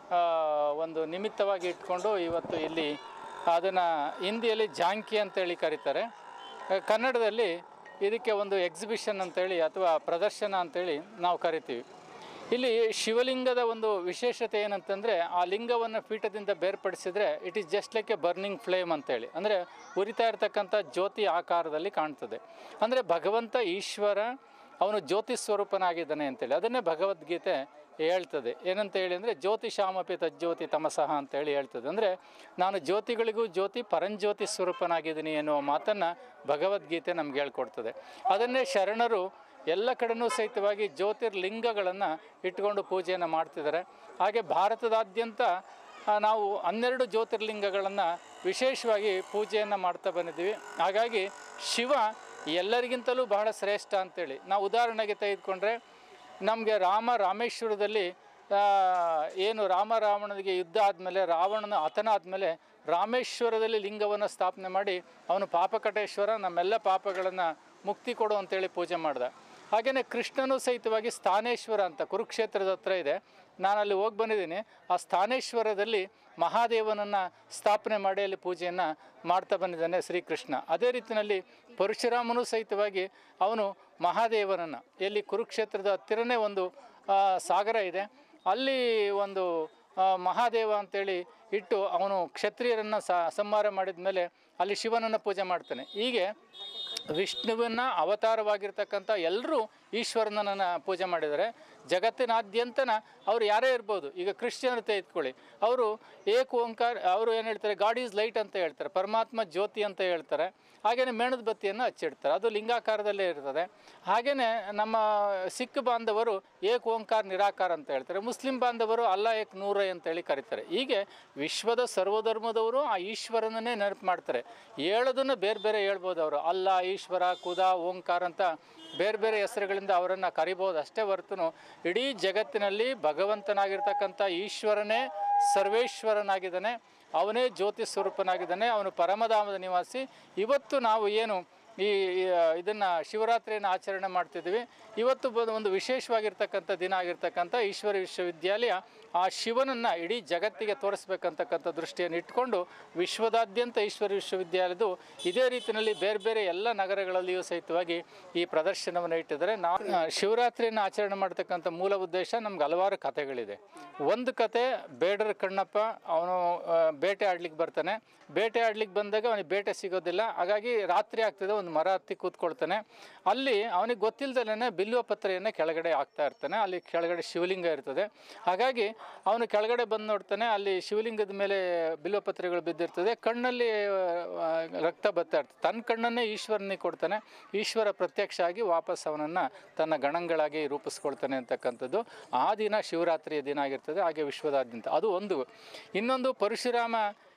ಒಂದು ನಿಮಿತ್ತವಾಗಿ ಇಟ್ಕೊಂಡು ಇವತ್ತು ಇಲ್ಲಿ ಅದನ್ನು ಹಿಂದಿಯಲ್ಲಿ ಜಾಂಕಿ ಅಂತೇಳಿ ಕರೀತಾರೆ ಆ, ಕನ್ನಡದಲ್ಲಿ ಇದಕ್ಕೆ ಒಂದು ಎಕ್ಸಿಬಿಷನ್ ಅಂತೇಳಿ ಅಥವಾ ಪ್ರದರ್ಶನ ಅಂತೇಳಿ ನಾವು ಕರಿತೀವಿ ಇಲ್ಲಿ ಶಿವಲಿಂಗದ ಒಂದು ವಿಶೇಷತೆ ಏನಂತಂದರೆ ಆ ಲಿಂಗವನ್ನು ಪೀಠದಿಂದ ಬೇರ್ಪಡಿಸಿದರೆ it is just like a burning flame ಅಂತೇಳಿ ಅಂದರೆ ಉರಿತಾ ಇರತಕ್ಕಂಥ ಜ್ಯೋತಿ ಆಕಾರದಲ್ಲಿ ಕಾಣ್ತದೆ ಅಂದರೆ ಭಗವಂತ ಈಶ್ವರ ಅವನು ಜ್ಯೋತಿ ಸ್ವರೂಪನಾಗಿದ್ದಾನೆ ಅಂತೇಳಿ ಅದನ್ನೇ ಭಗವದ್ಗೀತೆ ಹೇಳ್ತದೆ ಏನಂತ ಹೇಳಿ ಅಂದರೆ ಜ್ಯೋತಿಷಾಮಪಿ ತಜ್ಜ್ಯೋತಿ ತಮಸಃ ಅಂತೇಳಿ ಹೇಳ್ತದೆ ಅಂದರೆ ನಾನು ಜ್ಯೋತಿಗಳಿಗೂ ಜ್ಯೋತಿ ಪರಂಜ್ಯೋತಿ ಸ್ವರೂಪನಾಗಿದ್ದೀನಿ ಎನ್ನುವ ಮಾತನ್ನು ಭಗವದ್ಗೀತೆ ನಮ್ಗೆ ಹೇಳ್ಕೊಡ್ತದೆ ಅದನ್ನೇ ಶರಣರು ಎಲ್ಲ ಕಡೆನೂ ಸಹಿತವಾಗಿ ಜ್ಯೋತಿರ್ಲಿಂಗಗಳನ್ನು ಇಟ್ಕೊಂಡು ಪೂಜೆಯನ್ನು ಮಾಡ್ತಿದ್ದಾರೆ ಹಾಗೆ ಭಾರತದಾದ್ಯಂತ ಆ, ನಾವು ಹನ್ನೆರಡು ಜ್ಯೋತಿರ್ಲಿಂಗಗಳನ್ನು ವಿಶೇಷವಾಗಿ ಪೂಜೆಯನ್ನು ಮಾಡ್ತಾ ಬಂದಿದ್ದೀವಿ ಹಾಗಾಗಿ ಶಿವ ಎಲ್ಲರಿಗಿಂತಲೂ ಬಹಳ ಶ್ರೇಷ್ಠ ಅಂತೇಳಿ ನಾವು ಉದಾಹರಣೆಗೆ ತೆಗೆದುಕೊಂಡ್ರೆ ನಮಗೆ ರಾಮ ರಾಮೇಶ್ವರದಲ್ಲಿ ಆ, ಏನು ರಾಮ ರಾವಣನಿಗೆ ಯುದ್ಧ ಆದಮೇಲೆ ರಾವಣನ ಹತನ ಆದಮೇಲೆ ರಾಮೇಶ್ವರದಲ್ಲಿ ಲಿಂಗವನ್ನು ಸ್ಥಾಪನೆ ಮಾಡಿ ಅವನು ಪಾಪಕಟೇಶ್ವರ ನಮ್ಮೆಲ್ಲ ಪಾಪಗಳನ್ನು ಮುಕ್ತಿ ಕೊಡು ಅಂತೇಳಿ ಪೂಜೆ ಮಾಡ್ದ ಹಾಗೆಯೇ ಕೃಷ್ಣನೂ ಸಹಿತವಾಗಿ ಸ್ಥಾನೇಶ್ವರ ಅಂತ ಕುರುಕ್ಷೇತ್ರದ ಹತ್ರ ಇದೆ ನಾನು ಅಲ್ಲಿ ಹೋಗಿ ಬಂದಿದ್ದೀನಿ ಆ ಸ್ಥಾನೇಶ್ವರದಲ್ಲಿ ಮಹಾದೇವನನ್ನು ಸ್ಥಾಪನೆ ಮಾಡಿ ಅಲ್ಲಿ ಪೂಜೆಯನ್ನು ಮಾಡ್ತಾ ಬಂದಿದ್ದಾನೆ ಶ್ರೀಕೃಷ್ಣ ಅದೇ ರೀತಿಯಲ್ಲಿ ಪರಶುರಾಮನೂ ಸಹಿತವಾಗಿ ಅವನು ಮಹಾದೇವನನ್ನು ಎಲ್ಲಿ ಕುರುಕ್ಷೇತ್ರದ ಹತ್ತಿರನೇ ಒಂದು ಆ, ಸಾಗರ ಇದೆ ಅಲ್ಲಿ ಒಂದು ಆ, ಮಹಾದೇವ ಅಂತೇಳಿ ಇಟ್ಟು ಅವನು ಕ್ಷತ್ರಿಯರನ್ನು ಸಂಹಾರ ಮಾಡಿದ ಮೇಲೆ ಅಲ್ಲಿ ಶಿವನನ್ನು ಪೂಜೆ ಮಾಡ್ತಾನೆ ಹೀಗೆ ವಿಷ್ಣುವಿನ ಅವತಾರವಾಗಿರ್ತಕ್ಕಂಥ ಎಲ್ಲರೂ ಈಶ್ವರನನ್ನು ಪೂಜೆ ಮಾಡಿದ್ದಾರೆ ಜಗತ್ತಿನಾದ್ಯಂತನ ಅವ್ರು ಯಾರೇ ಇರ್ಬೋದು ಈಗ ಕ್ರಿಶ್ಚಿಯನರು ತೆಗೆದುಕೊಳ್ಳಿ ಅವರು ಏಕ ಓಂಕಾರ ಅವರು ಏನು ಹೇಳ್ತಾರೆ ಗಾಡ್ ಈಸ್ ಲೈಟ್ ಅಂತ ಹೇಳ್ತಾರೆ ಪರಮಾತ್ಮ ಜ್ಯೋತಿ ಅಂತ ಹೇಳ್ತಾರೆ ಹಾಗೆಯೇ ಮೇಣದ ಬತ್ತಿಯನ್ನು ಹಚ್ಚಿಡ್ತಾರೆ ಅದು ಲಿಂಗಾಕಾರದಲ್ಲೇ ಇರ್ತದೆ ಹಾಗೆಯೇ ನಮ್ಮ ಸಿಖ್ ಬಾಂಧವರು ಏಕ ಓಂಕಾರ ನಿರಾಕಾರ ಅಂತ ಹೇಳ್ತಾರೆ ಮುಸ್ಲಿಂ ಬಾಂಧವರು ಅಲ್ಲ ಏಕ್ ನೂರೈ ಅಂತೇಳಿ ಕರೀತಾರೆ ಹೀಗೆ ವಿಶ್ವದ ಸರ್ವಧರ್ಮದವರು ಆ ಈಶ್ವರನನ್ನೇ ನೆನಪು ಮಾಡ್ತಾರೆ ಹೇಳೋದನ್ನು ಬೇರೆ ಬೇರೆ ಹೇಳ್ಬೋದು ಅವರು ಅಲ್ಲ ಈಶ್ವರ ಕುದ ಓಂಕಾರ ಅಂತ ಬೇರೆ ಬೇರೆ ಹೆಸರುಗಳಿಂದ ಅವರನ್ನು ಕರಿಬೋದು ಅಷ್ಟೇ ಹೊರತು ಇಡೀ ಜಗತ್ತಿನಲ್ಲಿ ಭಗವಂತನಾಗಿರ್ತಕ್ಕಂಥ ಈಶ್ವರನೇ ಸರ್ವೇಶ್ವರನಾಗಿದ್ದಾನೆ ಅವನೇ ಜ್ಯೋತಿ ಸ್ವರೂಪನಾಗಿದ್ದಾನೆ ಅವನು ಪರಮಧಾಮದ ನಿವಾಸಿ ಇವತ್ತು ನಾವು ಏನು ಈ ಇದನ್ನು ಶಿವರಾತ್ರಿಯನ್ನು ಆಚರಣೆ ಮಾಡ್ತಿದ್ವಿ ಇವತ್ತು ಬ- ಒಂದು ವಿಶೇಷವಾಗಿರ್ತಕ್ಕಂಥ ದಿನ ಆಗಿರ್ತಕ್ಕಂಥ ಈಶ್ವರ ವಿಶ್ವವಿದ್ಯಾಲಯ ಆ ಶಿವನನ್ನು ಇಡೀ ಜಗತ್ತಿಗೆ ತೋರಿಸ್ಬೇಕಂತಕ್ಕಂಥ ದೃಷ್ಟಿಯನ್ನು ಇಟ್ಕೊಂಡು ವಿಶ್ವದಾದ್ಯಂತ ಈಶ್ವರ ವಿಶ್ವವಿದ್ಯಾಲಯದು ಇದೇ ರೀತಿಯಲ್ಲಿ ಬೇರೆ ಬೇರೆ ಎಲ್ಲ ನಗರಗಳಲ್ಲಿಯೂ ಸಹಿತವಾಗಿ ಈ ಪ್ರದರ್ಶನವನ್ನು ಇಟ್ಟಿದ್ದಾರೆ ನಾವು ಆ, ಶಿವರಾತ್ರಿಯನ್ನು ಆಚರಣೆ ಮಾಡ್ತಕ್ಕಂಥ ಮೂಲ ಉದ್ದೇಶ ನಮ್ಗೆ ಹಲವಾರು ಕಥೆಗಳಿದೆ ಒಂದು ಕತೆ ಬೇಡರ ಕಣ್ಣಪ್ಪ ಅವನು ಆ, ಬೇಟೆ ಆಡ್ಲಿಕ್ಕೆ ಬರ್ತಾನೆ ಬೇಟೆ ಆಡ್ಲಿಕ್ಕೆ ಬಂದಾಗ ಅವನಿಗೆ ಬೇಟೆ ಸಿಗೋದಿಲ್ಲ ಹಾಗಾಗಿ ರಾತ್ರಿ ಆಗ್ತದೆ ಒಂದು ಮರ ಹತ್ತಿ ಕೂತ್ಕೊಳ್ತಾನೆ ಅಲ್ಲಿ ಅವನಿಗೆ ಗೊತ್ತಿಲ್ಲದಲ್ಲೇ ಬಿಲ್ವ ಪತ್ರೆಯನ್ನು ಕೆಳಗಡೆ ಹಾಕ್ತಾ ಇರ್ತಾನೆ ಅಲ್ಲಿ ಕೆಳಗಡೆ ಶಿವಲಿಂಗ ಇರ್ತದೆ ಹಾಗಾಗಿ ಅವನು ಕೆಳಗಡೆ ಬಂದು ನೋಡ್ತಾನೆ ಅಲ್ಲಿ ಶಿವಲಿಂಗದ ಮೇಲೆ ಬಿಲ್ವಪತ್ರೆಗಳು ಬಿದ್ದಿರ್ತದೆ ಕಣ್ಣಲ್ಲಿ ಆ, ರಕ್ತ ಬರ್ತಾ ಇರ್ತದೆ ತನ್ನ ಕಣ್ಣನ್ನೇ ಈಶ್ವರನಿಗೆ ಕೊಡ್ತಾನೆ ಈಶ್ವರ ಪ್ರತ್ಯಕ್ಷ ಆಗಿ ವಾಪಸ್ ಅವನನ್ನು ತನ್ನ ಗಣಗಳಾಗಿ ರೂಪಿಸ್ಕೊಳ್ತಾನೆ ಅಂತಕ್ಕಂಥದ್ದು ಆ ದಿನ ಶಿವರಾತ್ರಿಯ ದಿನ ಆಗಿರ್ತದೆ ಹಾಗೆ ವಿಶ್ವದಾದ್ಯಂತ ಅದು ಒಂದು ಇನ್ನೊಂದು ಪರಶುರಾಮ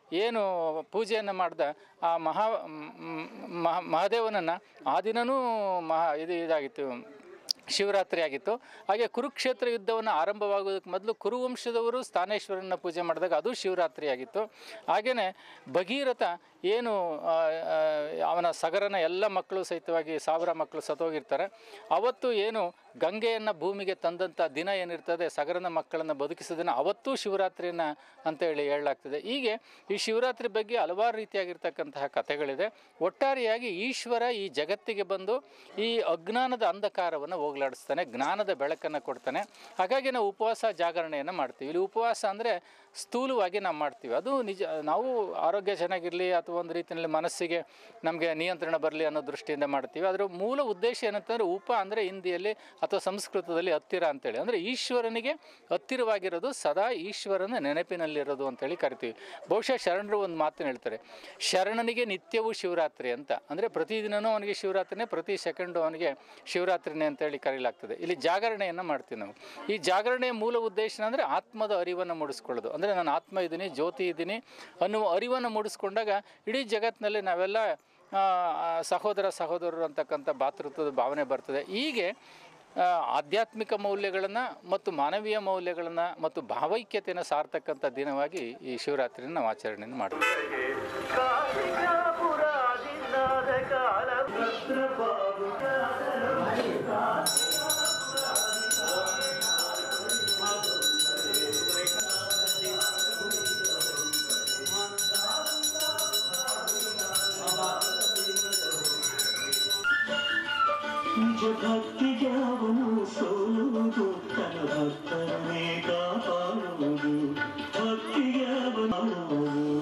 ಏನು ಪೂಜೆಯನ್ನು ಮಾಡ್ದ ಆ ಮಹಾ ಮ್, ಮಹಾ ಮಹಾದೇವನನ್ನು ಆ ದಿನವೂ ಮಹಾ ಇದು ಇದಾಗಿತ್ತು ಶಿವರಾತ್ರಿ ಆಗಿತ್ತು ಹಾಗೆ ಕುರುಕ್ಷೇತ್ರ ಯುದ್ಧವನ್ನು ಆರಂಭವಾಗೋದಕ್ಕೆ ಮೊದಲು ಕುರುವಂಶದವರು ಸ್ಥಾನೇಶ್ವರನ ಪೂಜೆ ಮಾಡಿದಾಗ ಅದು ಶಿವರಾತ್ರಿ ಆಗಿತ್ತು ಹಾಗೆಯೇ ಭಗೀರಥ ಏನು ಆ, ಆ, ಅವನ ಸಗರನ ಎಲ್ಲ ಮಕ್ಕಳು ಸಹಿತವಾಗಿ ಸಾವಿರ ಮಕ್ಕಳು ಸತ್ತೋಗಿರ್ತಾರೆ ಅವತ್ತು ಏನು ಗಂಗೆಯನ್ನು ಭೂಮಿಗೆ ತಂದಂಥ ದಿನ ಏನಿರ್ತದೆ ಸಗರನ ಮಕ್ಕಳನ್ನು ಬದುಕಿಸಿದ ದಿನ ಅವತ್ತೂ ಶಿವರಾತ್ರಿಯನ್ನು ಅಂತೇಳಿ ಹೇಳಲಾಗ್ತದೆ ಹೀಗೆ ಈ ಶಿವರಾತ್ರಿ ಬಗ್ಗೆ ಹಲವಾರು ರೀತಿಯಾಗಿರ್ತಕ್ಕಂತಹ ಕಥೆಗಳಿದೆ ಒಟ್ಟಾರೆಯಾಗಿ ಈಶ್ವರ ಈ ಜಗತ್ತಿಗೆ ಬಂದು ಈ ಅಜ್ಞಾನದ ಅಂಧಕಾರವನ್ನು ಹೋಗಲಾಡಿಸ್ತಾನೆ ಜ್ಞಾನದ ಬೆಳಕನ್ನು ಕೊಡ್ತಾನೆ ಹಾಗಾಗಿ ನಾವು ಉಪವಾಸ ಜಾಗರಣೆಯನ್ನು ಮಾಡ್ತೀವಿ ಇಲ್ಲಿ ಉಪವಾಸ ಅಂದರೆ ಸ್ಥೂಲವಾಗಿ ನಾವು ಮಾಡ್ತೀವಿ ಅದು ನಿಜ ನಾವು ಆರೋಗ್ಯ ಚೆನ್ನಾಗಿರಲಿ ಅಥವಾ ಒಂದು ರೀತಿಯಲ್ಲಿ ಮನಸ್ಸಿಗೆ ನಮಗೆ ನಿಯಂತ್ರಣ ಬರಲಿ ಅನ್ನೋ ದೃಷ್ಟಿಯಿಂದ ಮಾಡ್ತೀವಿ ಅದರ ಮೂಲ ಉದ್ದೇಶ ಏನಂತಂದರೆ ಉಪ ಅಂದರೆ ಹಿಂದಿಯಲ್ಲಿ ಅಥವಾ ಸಂಸ್ಕೃತದಲ್ಲಿ ಹತ್ತಿರ ಅಂತೇಳಿ ಅಂದರೆ ಈಶ್ವರನಿಗೆ ಹತ್ತಿರವಾಗಿರೋದು ಸದಾ ಈಶ್ವರನ ನೆನಪಿನಲ್ಲಿರೋದು ಅಂತೇಳಿ ಕರಿತೀವಿ ಬಹುಶಃ ಶರಣರು ಒಂದು ಮಾತನ್ನು ಹೇಳ್ತಾರೆ ಶರಣನಿಗೆ ನಿತ್ಯವೂ ಶಿವರಾತ್ರಿ ಅಂತ ಅಂದರೆ ಪ್ರತಿದಿನವೂ ಅವನಿಗೆ ಶಿವರಾತ್ರಿನೇ ಪ್ರತಿ ಸೆಕೆಂಡು ಅವನಿಗೆ ಶಿವರಾತ್ರಿನೇ ಅಂತೇಳಿ ಕರೆಯಲಾಗ್ತದೆ ಇಲ್ಲಿ ಜಾಗರಣೆಯನ್ನು ಮಾಡ್ತೀವಿ ನಾವು ಈ ಜಾಗರಣೆಯ ಮೂಲ ಉದ್ದೇಶ ಅಂದರೆ ಆತ್ಮದ ಅರಿವನ್ನು ಮೂಡಿಸ್ಕೊಳ್ಳೋದು ಅಂದರೆ ನಾನು ಆತ್ಮ ಇದ್ದೀನಿ ಜ್ಯೋತಿ ಇದ್ದೀನಿ ಅನ್ನುವ ಅರಿವನ್ನು ಮೂಡಿಸ್ಕೊಂಡಾಗ ಇಡೀ ಜಗತ್ತಿನಲ್ಲಿ ನಾವೆಲ್ಲ ಆ, ಆ, ಸಹೋದರ ಸಹೋದರರು ಅಂತಕ್ಕಂಥ ಭಾತೃತ್ವದ ಭಾವನೆ ಬರ್ತದೆ ಹೀಗೆ ಆ, ಆಧ್ಯಾತ್ಮಿಕ ಮೌಲ್ಯಗಳನ್ನು ಮತ್ತು ಮಾನವೀಯ ಮೌಲ್ಯಗಳನ್ನು ಮತ್ತು ಭಾವೈಕ್ಯತೆಯನ್ನು ಸಾರ್ತಕ್ಕಂಥ ದಿನವಾಗಿ ಈ ಶಿವರಾತ್ರಿನ ನಾವು ಆಚರಣೆಯನ್ನು ಮಾಡ್ತೀವಿ ಭಕ್ತಿಯಾವನು ಸೋಲುವುದು ತನ್ನ ಭಕ್ತರನ್ನೇ ಕಾಪಾಡುವುದು ಭಕ್ತಿಯಾವನು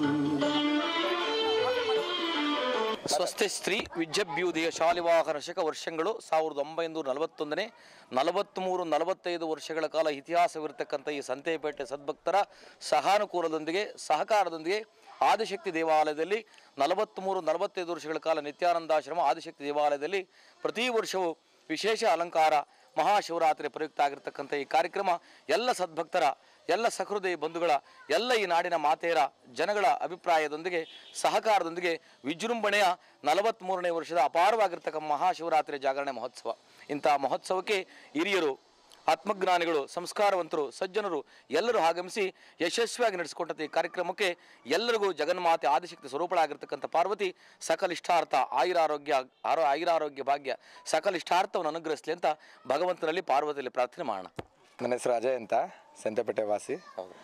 ಸ್ವಸ್ತಿ ಸ್ತ್ರೀ ವಿದ್ಯಾಭ್ಯುದಯ ಶಾಲಿವಾಹನ ಶಕ ವರ್ಷಗಳು ಸಾವಿರದ ಒಂಬೈನೂರ ನಲವತ್ತೊಂದನೇ ನಲವತ್ತ್ಮೂರು ನಲವತ್ತೈದು ವರ್ಷಗಳ ಕಾಲ ಇತಿಹಾಸವಿರತಕ್ಕಂಥ ಈ ಸಂತೆಪೇಟೆ ಸದ್ಭಕ್ತರ ಸಹಾನುಕೂಲದೊಂದಿಗೆ ಸಹಕಾರದೊಂದಿಗೆ ಆದಿಶಕ್ತಿ ದೇವಾಲಯದಲ್ಲಿ ನಲವತ್ತ್ಮೂರು ನಲವತ್ತೈದು ವರ್ಷಗಳ ಕಾಲ ನಿತ್ಯಾನಂದಾಶ್ರಮ ಆದಿಶಕ್ತಿ ದೇವಾಲಯದಲ್ಲಿ ಪ್ರತಿ ವರ್ಷವೂ ವಿಶೇಷ ಅಲಂಕಾರ ಮಹಾಶಿವರಾತ್ರಿ ಪ್ರಯುಕ್ತ ಆಗಿರ್ತಕ್ಕಂಥ ಈ ಕಾರ್ಯಕ್ರಮ ಎಲ್ಲ ಸದ್ಭಕ್ತರ ಎಲ್ಲ ಸಹೃದಯ ಬಂಧುಗಳ ಎಲ್ಲ ಈ ನಾಡಿನ ಮಾತೆಯರ ಜನಗಳ ಅಭಿಪ್ರಾಯದೊಂದಿಗೆ ಸಹಕಾರದೊಂದಿಗೆ ವಿಜೃಂಭಣೆಯ ನಲವತ್ತ್ಮೂರನೇ ವರ್ಷದ ಅಪಾರವಾಗಿರ್ತಕ್ಕಂಥ ಮಹಾಶಿವರಾತ್ರಿ ಜಾಗರಣೆ ಮಹೋತ್ಸವ ಇಂತಹ ಮಹೋತ್ಸವಕ್ಕೆ ಹಿರಿಯರು ಆತ್ಮಜ್ಞಾನಿಗಳು ಸಂಸ್ಕಾರವಂತರು ಸಜ್ಜನರು ಎಲ್ಲರೂ ಆಗಮಿಸಿ ಯಶಸ್ವಿಯಾಗಿ ನಡೆಸಿಕೊಂಡಂಥ ಈ ಕಾರ್ಯಕ್ರಮಕ್ಕೆ ಎಲ್ಲರಿಗೂ ಜಗನ್ಮಾತೆ ಆದಿಶಕ್ತಿ ಸ್ವರೂಪಳಾಗಿರ್ತಕ್ಕಂಥ ಪಾರ್ವತಿ ಸಕಲಿಷ್ಟಾರ್ಥ ಆಯುರಾರೋಗ್ಯ ಆರೋ ಆಯುರಾರೋಗ್ಯ ಭಾಗ್ಯ ಸಕಲಿಷ್ಟಾರ್ಥವನ್ನು ಅನುಗ್ರಹಿಸಲಿ ಅಂತ ಭಗವಂತನಲ್ಲಿ ಪಾರ್ವತಿಯಲ್ಲಿ ಪ್ರಾರ್ಥನೆ ಮಾಡೋಣ ನನ್ನ ಹೆಸರು ಅಜಯ್ ಅಂತ ಸಂತೆಪೇಟೆ ವಾಸಿ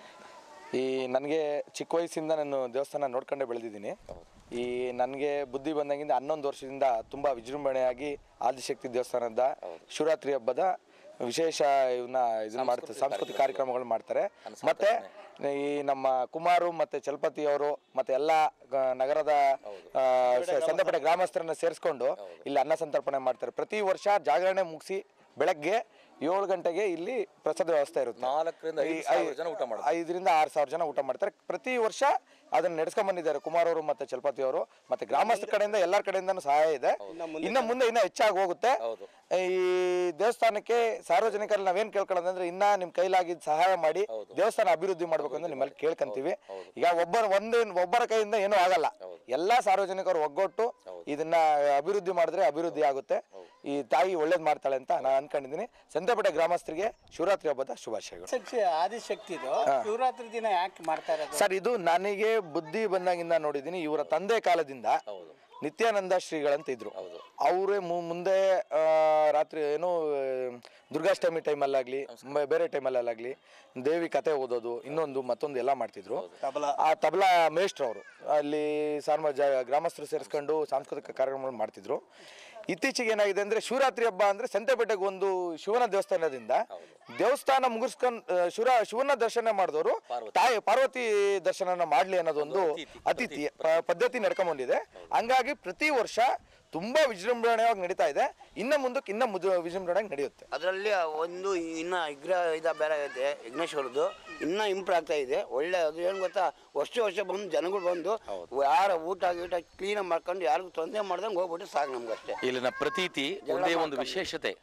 ಈ ನನಗೆ ಚಿಕ್ಕ ವಯಸ್ಸಿಂದ ನಾನು ದೇವಸ್ಥಾನ ನೋಡ್ಕೊಂಡೇ ಬೆಳೆದಿದ್ದೀನಿ ಈ ನನಗೆ ಬುದ್ಧಿ ಬಂದಂಗಿಂದ ಹನ್ನೊಂದು ವರ್ಷದಿಂದ ತುಂಬ ವಿಜೃಂಭಣೆಯಾಗಿ ಆದಿಶಕ್ತಿ ದೇವಸ್ಥಾನದ ಶಿವರಾತ್ರಿ ಹಬ್ಬದ ವಿಶೇಷ ಇವನ್ನ ಇದನ್ನ ಮಾಡ್ತಾರೆ ಸಾಂಸ್ಕೃತಿಕ ಕಾರ್ಯಕ್ರಮಗಳು ಮಾಡ್ತಾರೆ ಮತ್ತೆ ಈ ನಮ್ಮ ಕುಮಾರು ಮತ್ತೆ ಚಲಪತಿ ಅವರು ಮತ್ತೆ ಎಲ್ಲ ಗ- ನಗರದ ಆ, ಸ- ಸಂತೆಪೇಟೆ ಗ್ರಾಮಸ್ಥರನ್ನ ಸೇರಿಸ್ಕೊಂಡು ಇಲ್ಲಿ ಅನ್ನ ಸಂತರ್ಪಣೆ ಮಾಡ್ತಾರೆ ಪ್ರತಿ ವರ್ಷ ಜಾಗರಣೆ ಮುಗಿಸಿ ಬೆಳಗ್ಗೆ ಏಳು ಗಂಟೆಗೆ ಇಲ್ಲಿ ಪ್ರಸಾದ ವ್ಯವಸ್ಥೆ ಇರುತ್ತೆ ನಾಲ್ಕರಿಂದ ಐದು ಈ- ಸಾವಿರ ಜನ ಊಟ ಮಾಡ್ತಾರೆ. ಐದರಿಂದ ಆರು ಸಾವಿರ ಜನ ಊಟ ಮಾಡ್ತಾರೆ ಪ್ರತಿ ವರ್ಷ ಅದನ್ನ ನಡೆಸ್ಕೊಂಡ್ ಬಂದಿದ್ದಾರೆ ಕುಮಾರ್ ಅವರು ಮತ್ತೆ ಚಲಪತಿ ಅವರು ಮತ್ತೆ ಗ್ರಾಮಸ್ಥರ ಕಡೆಯಿಂದ ಎಲ್ಲರ ಕಡೆಯಿಂದನೂ ಸಹಾಯ ಇದೆ ಇನ್ನ ಮುಂದೆ ಇನ್ನ ಹೆಚ್ಚಾಗಿ ಹೋಗುತ್ತೆ ಈ ದೇವಸ್ಥಾನಕ್ಕೆ ಸಾರ್ವಜನಿಕರಲ್ಲಿ ನಾವೇನ್ ಕೇಳ್ಕೊಳ್ಳೋದಂದ್ರೆ ಇನ್ನ ನಿಮ್ ಕೈಲಾಗಿದ್ದ ಸಹಾಯ ಮಾಡಿ ದೇವಸ್ಥಾನ ಅಭಿವೃದ್ಧಿ ಮಾಡ್ಬೇಕು ಅಂತ ನಿಮ್ಮಲ್ಲಿ ಕೇಳ್ಕೊಂತೀವಿ ಈಗ ಒಬ್ಬರ ಒಂದೇ ಒಬ್ಬರ ಕೈಯಿಂದ ಏನೂ ಆಗಲ್ಲ ಎಲ್ಲಾ ಸಾರ್ವಜನಿಕರು ಒಗ್ಗಟ್ಟು ಇದನ್ನ ಅಭಿವೃದ್ಧಿ ಮಾಡಿದ್ರೆ ಅಭಿವೃದ್ಧಿ ಆಗುತ್ತೆ ಈ ತಾಯಿ ಒಳ್ಳೇದ್ ಮಾಡ್ತಾಳೆ ಅಂತ ನಾನು ಅನ್ಕೊಂಡಿದ್ದೀನಿ ಸಂತೆಪೇಟೆ ಗ್ರಾಮಸ್ಥರಿಗೆ ಶಿವರಾತ್ರಿ ಹಬ್ಬದ ಶುಭಾಶಯಗಳು ಆದಿಶಕ್ತಿದು ಹಾ. ಶಿವರಾತ್ರಿ ದಿನ ಯಾಕೆ ಮಾಡ್ತಾ ಇರೋದು ಸರ್ ಇದು ನನಗೆ ಬುದ್ಧಿ ಬಂದಾಗಿಂದ ನೋಡಿದ್ದೀನಿ ಇವರ ತಂದೆ ಕಾಲದಿಂದ ನಿತ್ಯಾನಂದ ಶ್ರೀಗಳಂತ ಇದ್ರು ಅವರೇ ಮುಂದೆ ಆ, ರಾತ್ರಿ ಏನು ಆ, ದುರ್ಗಾಷ್ಟಮಿ ಟೈಮಲ್ಲಾಗ್ಲಿ ಮ- ಬೇರೆ ಟೈಮಲ್ಲಾಗ್ಲಿ ದೇವಿ ಕತೆ ಓದೋದು ಇನ್ನೊಂದು ಮತ್ತೊಂದು ಎಲ್ಲ ಮಾಡ್ತಿದ್ರು ಆ ತಬಲಾ ಮೇಷ್ಟ್ರು ಅವರು ಅಲ್ಲಿ ಸಾರ್ಮ ಜ ಗ್ರಾಮಸ್ಥರು ಸೇರಿಸ್ಕೊಂಡು ಸಾಂಸ್ಕೃತಿಕ ಕಾರ್ಯಕ್ರಮಗಳು ಮಾಡ್ತಿದ್ರು ಇತ್ತೀಚೆಗೆ ಏನಾಗಿದೆ ಅಂದ್ರೆ ಶಿವರಾತ್ರಿ ಹಬ್ಬ ಅಂದ್ರೆ ಸಂತೆಪೇಟೆಗೆ ಒಂದು ಶಿವನ ದೇವಸ್ಥಾನದಿಂದ ದೇವಸ್ಥಾನ ಮುಗಿಸ್ಕೊಂಡ್ ಆ, ಶಿವ ಶಿವನ ದರ್ಶನ ಮಾಡಿದವರು ತಾಯಿ ಪಾರ್ವತಿ ದರ್ಶನನ ಮಾಡ್ಲಿ ಅನ್ನೋದೊಂದು ಅತಿಥಿ ಪ- ಪದ್ಧತಿ ನಡ್ಕೊಂಡ್ ಹಂಗಾಗಿ ಪ್ರತಿ ವರ್ಷ ತುಂಬಾ ವಿಜೃಂಭಣೆಯಾಗಿ ನಡೀತಾ ಇದೆ ಇನ್ನ ಮುಂದಕ್ಕೆ ಇನ್ನ ಮುಜ ವಿಜೃಂಭಣೆಯಾಗಿ ನಡೆಯುತ್ತೆ ಅದರಲ್ಲಿ ಒಂದು ಇನ್ನ ವಿಗ್ರಹ ಇದ ಬೇರೆ ಇದೆ ವಿಘ್ನೇಶ್ವರದ್ದು ಇನ್ನ ಇಂಪ್ರೂವ್ ಆಗ್ತಾ ಇದೆ ಒಳ್ಳೆ ಅದು ಏನು ಗೊತ್ತಾ ವರ್ಷ ವರ್ಷ ಬಂದು ಜನಗಳು ಬಂದು ಯಾರ ಊಟ ಗೀಟ ಕ್ಲೀನಾಗಿ ಮಾಡ್ಕೊಂಡು ಯಾರಿಗೂ ತೊಂದರೆ ಮಾಡ್ದಂಗೆ ಹೋಗ್ಬಿಟ್ಟು ಸಾಕು ನಮ್ಗೆ ಅಷ್ಟೇ ಇಲ್ಲಿನ ಪ್ರತೀತಿ ಒಂದೇ ಒಂದು ವಿಶೇಷತೆ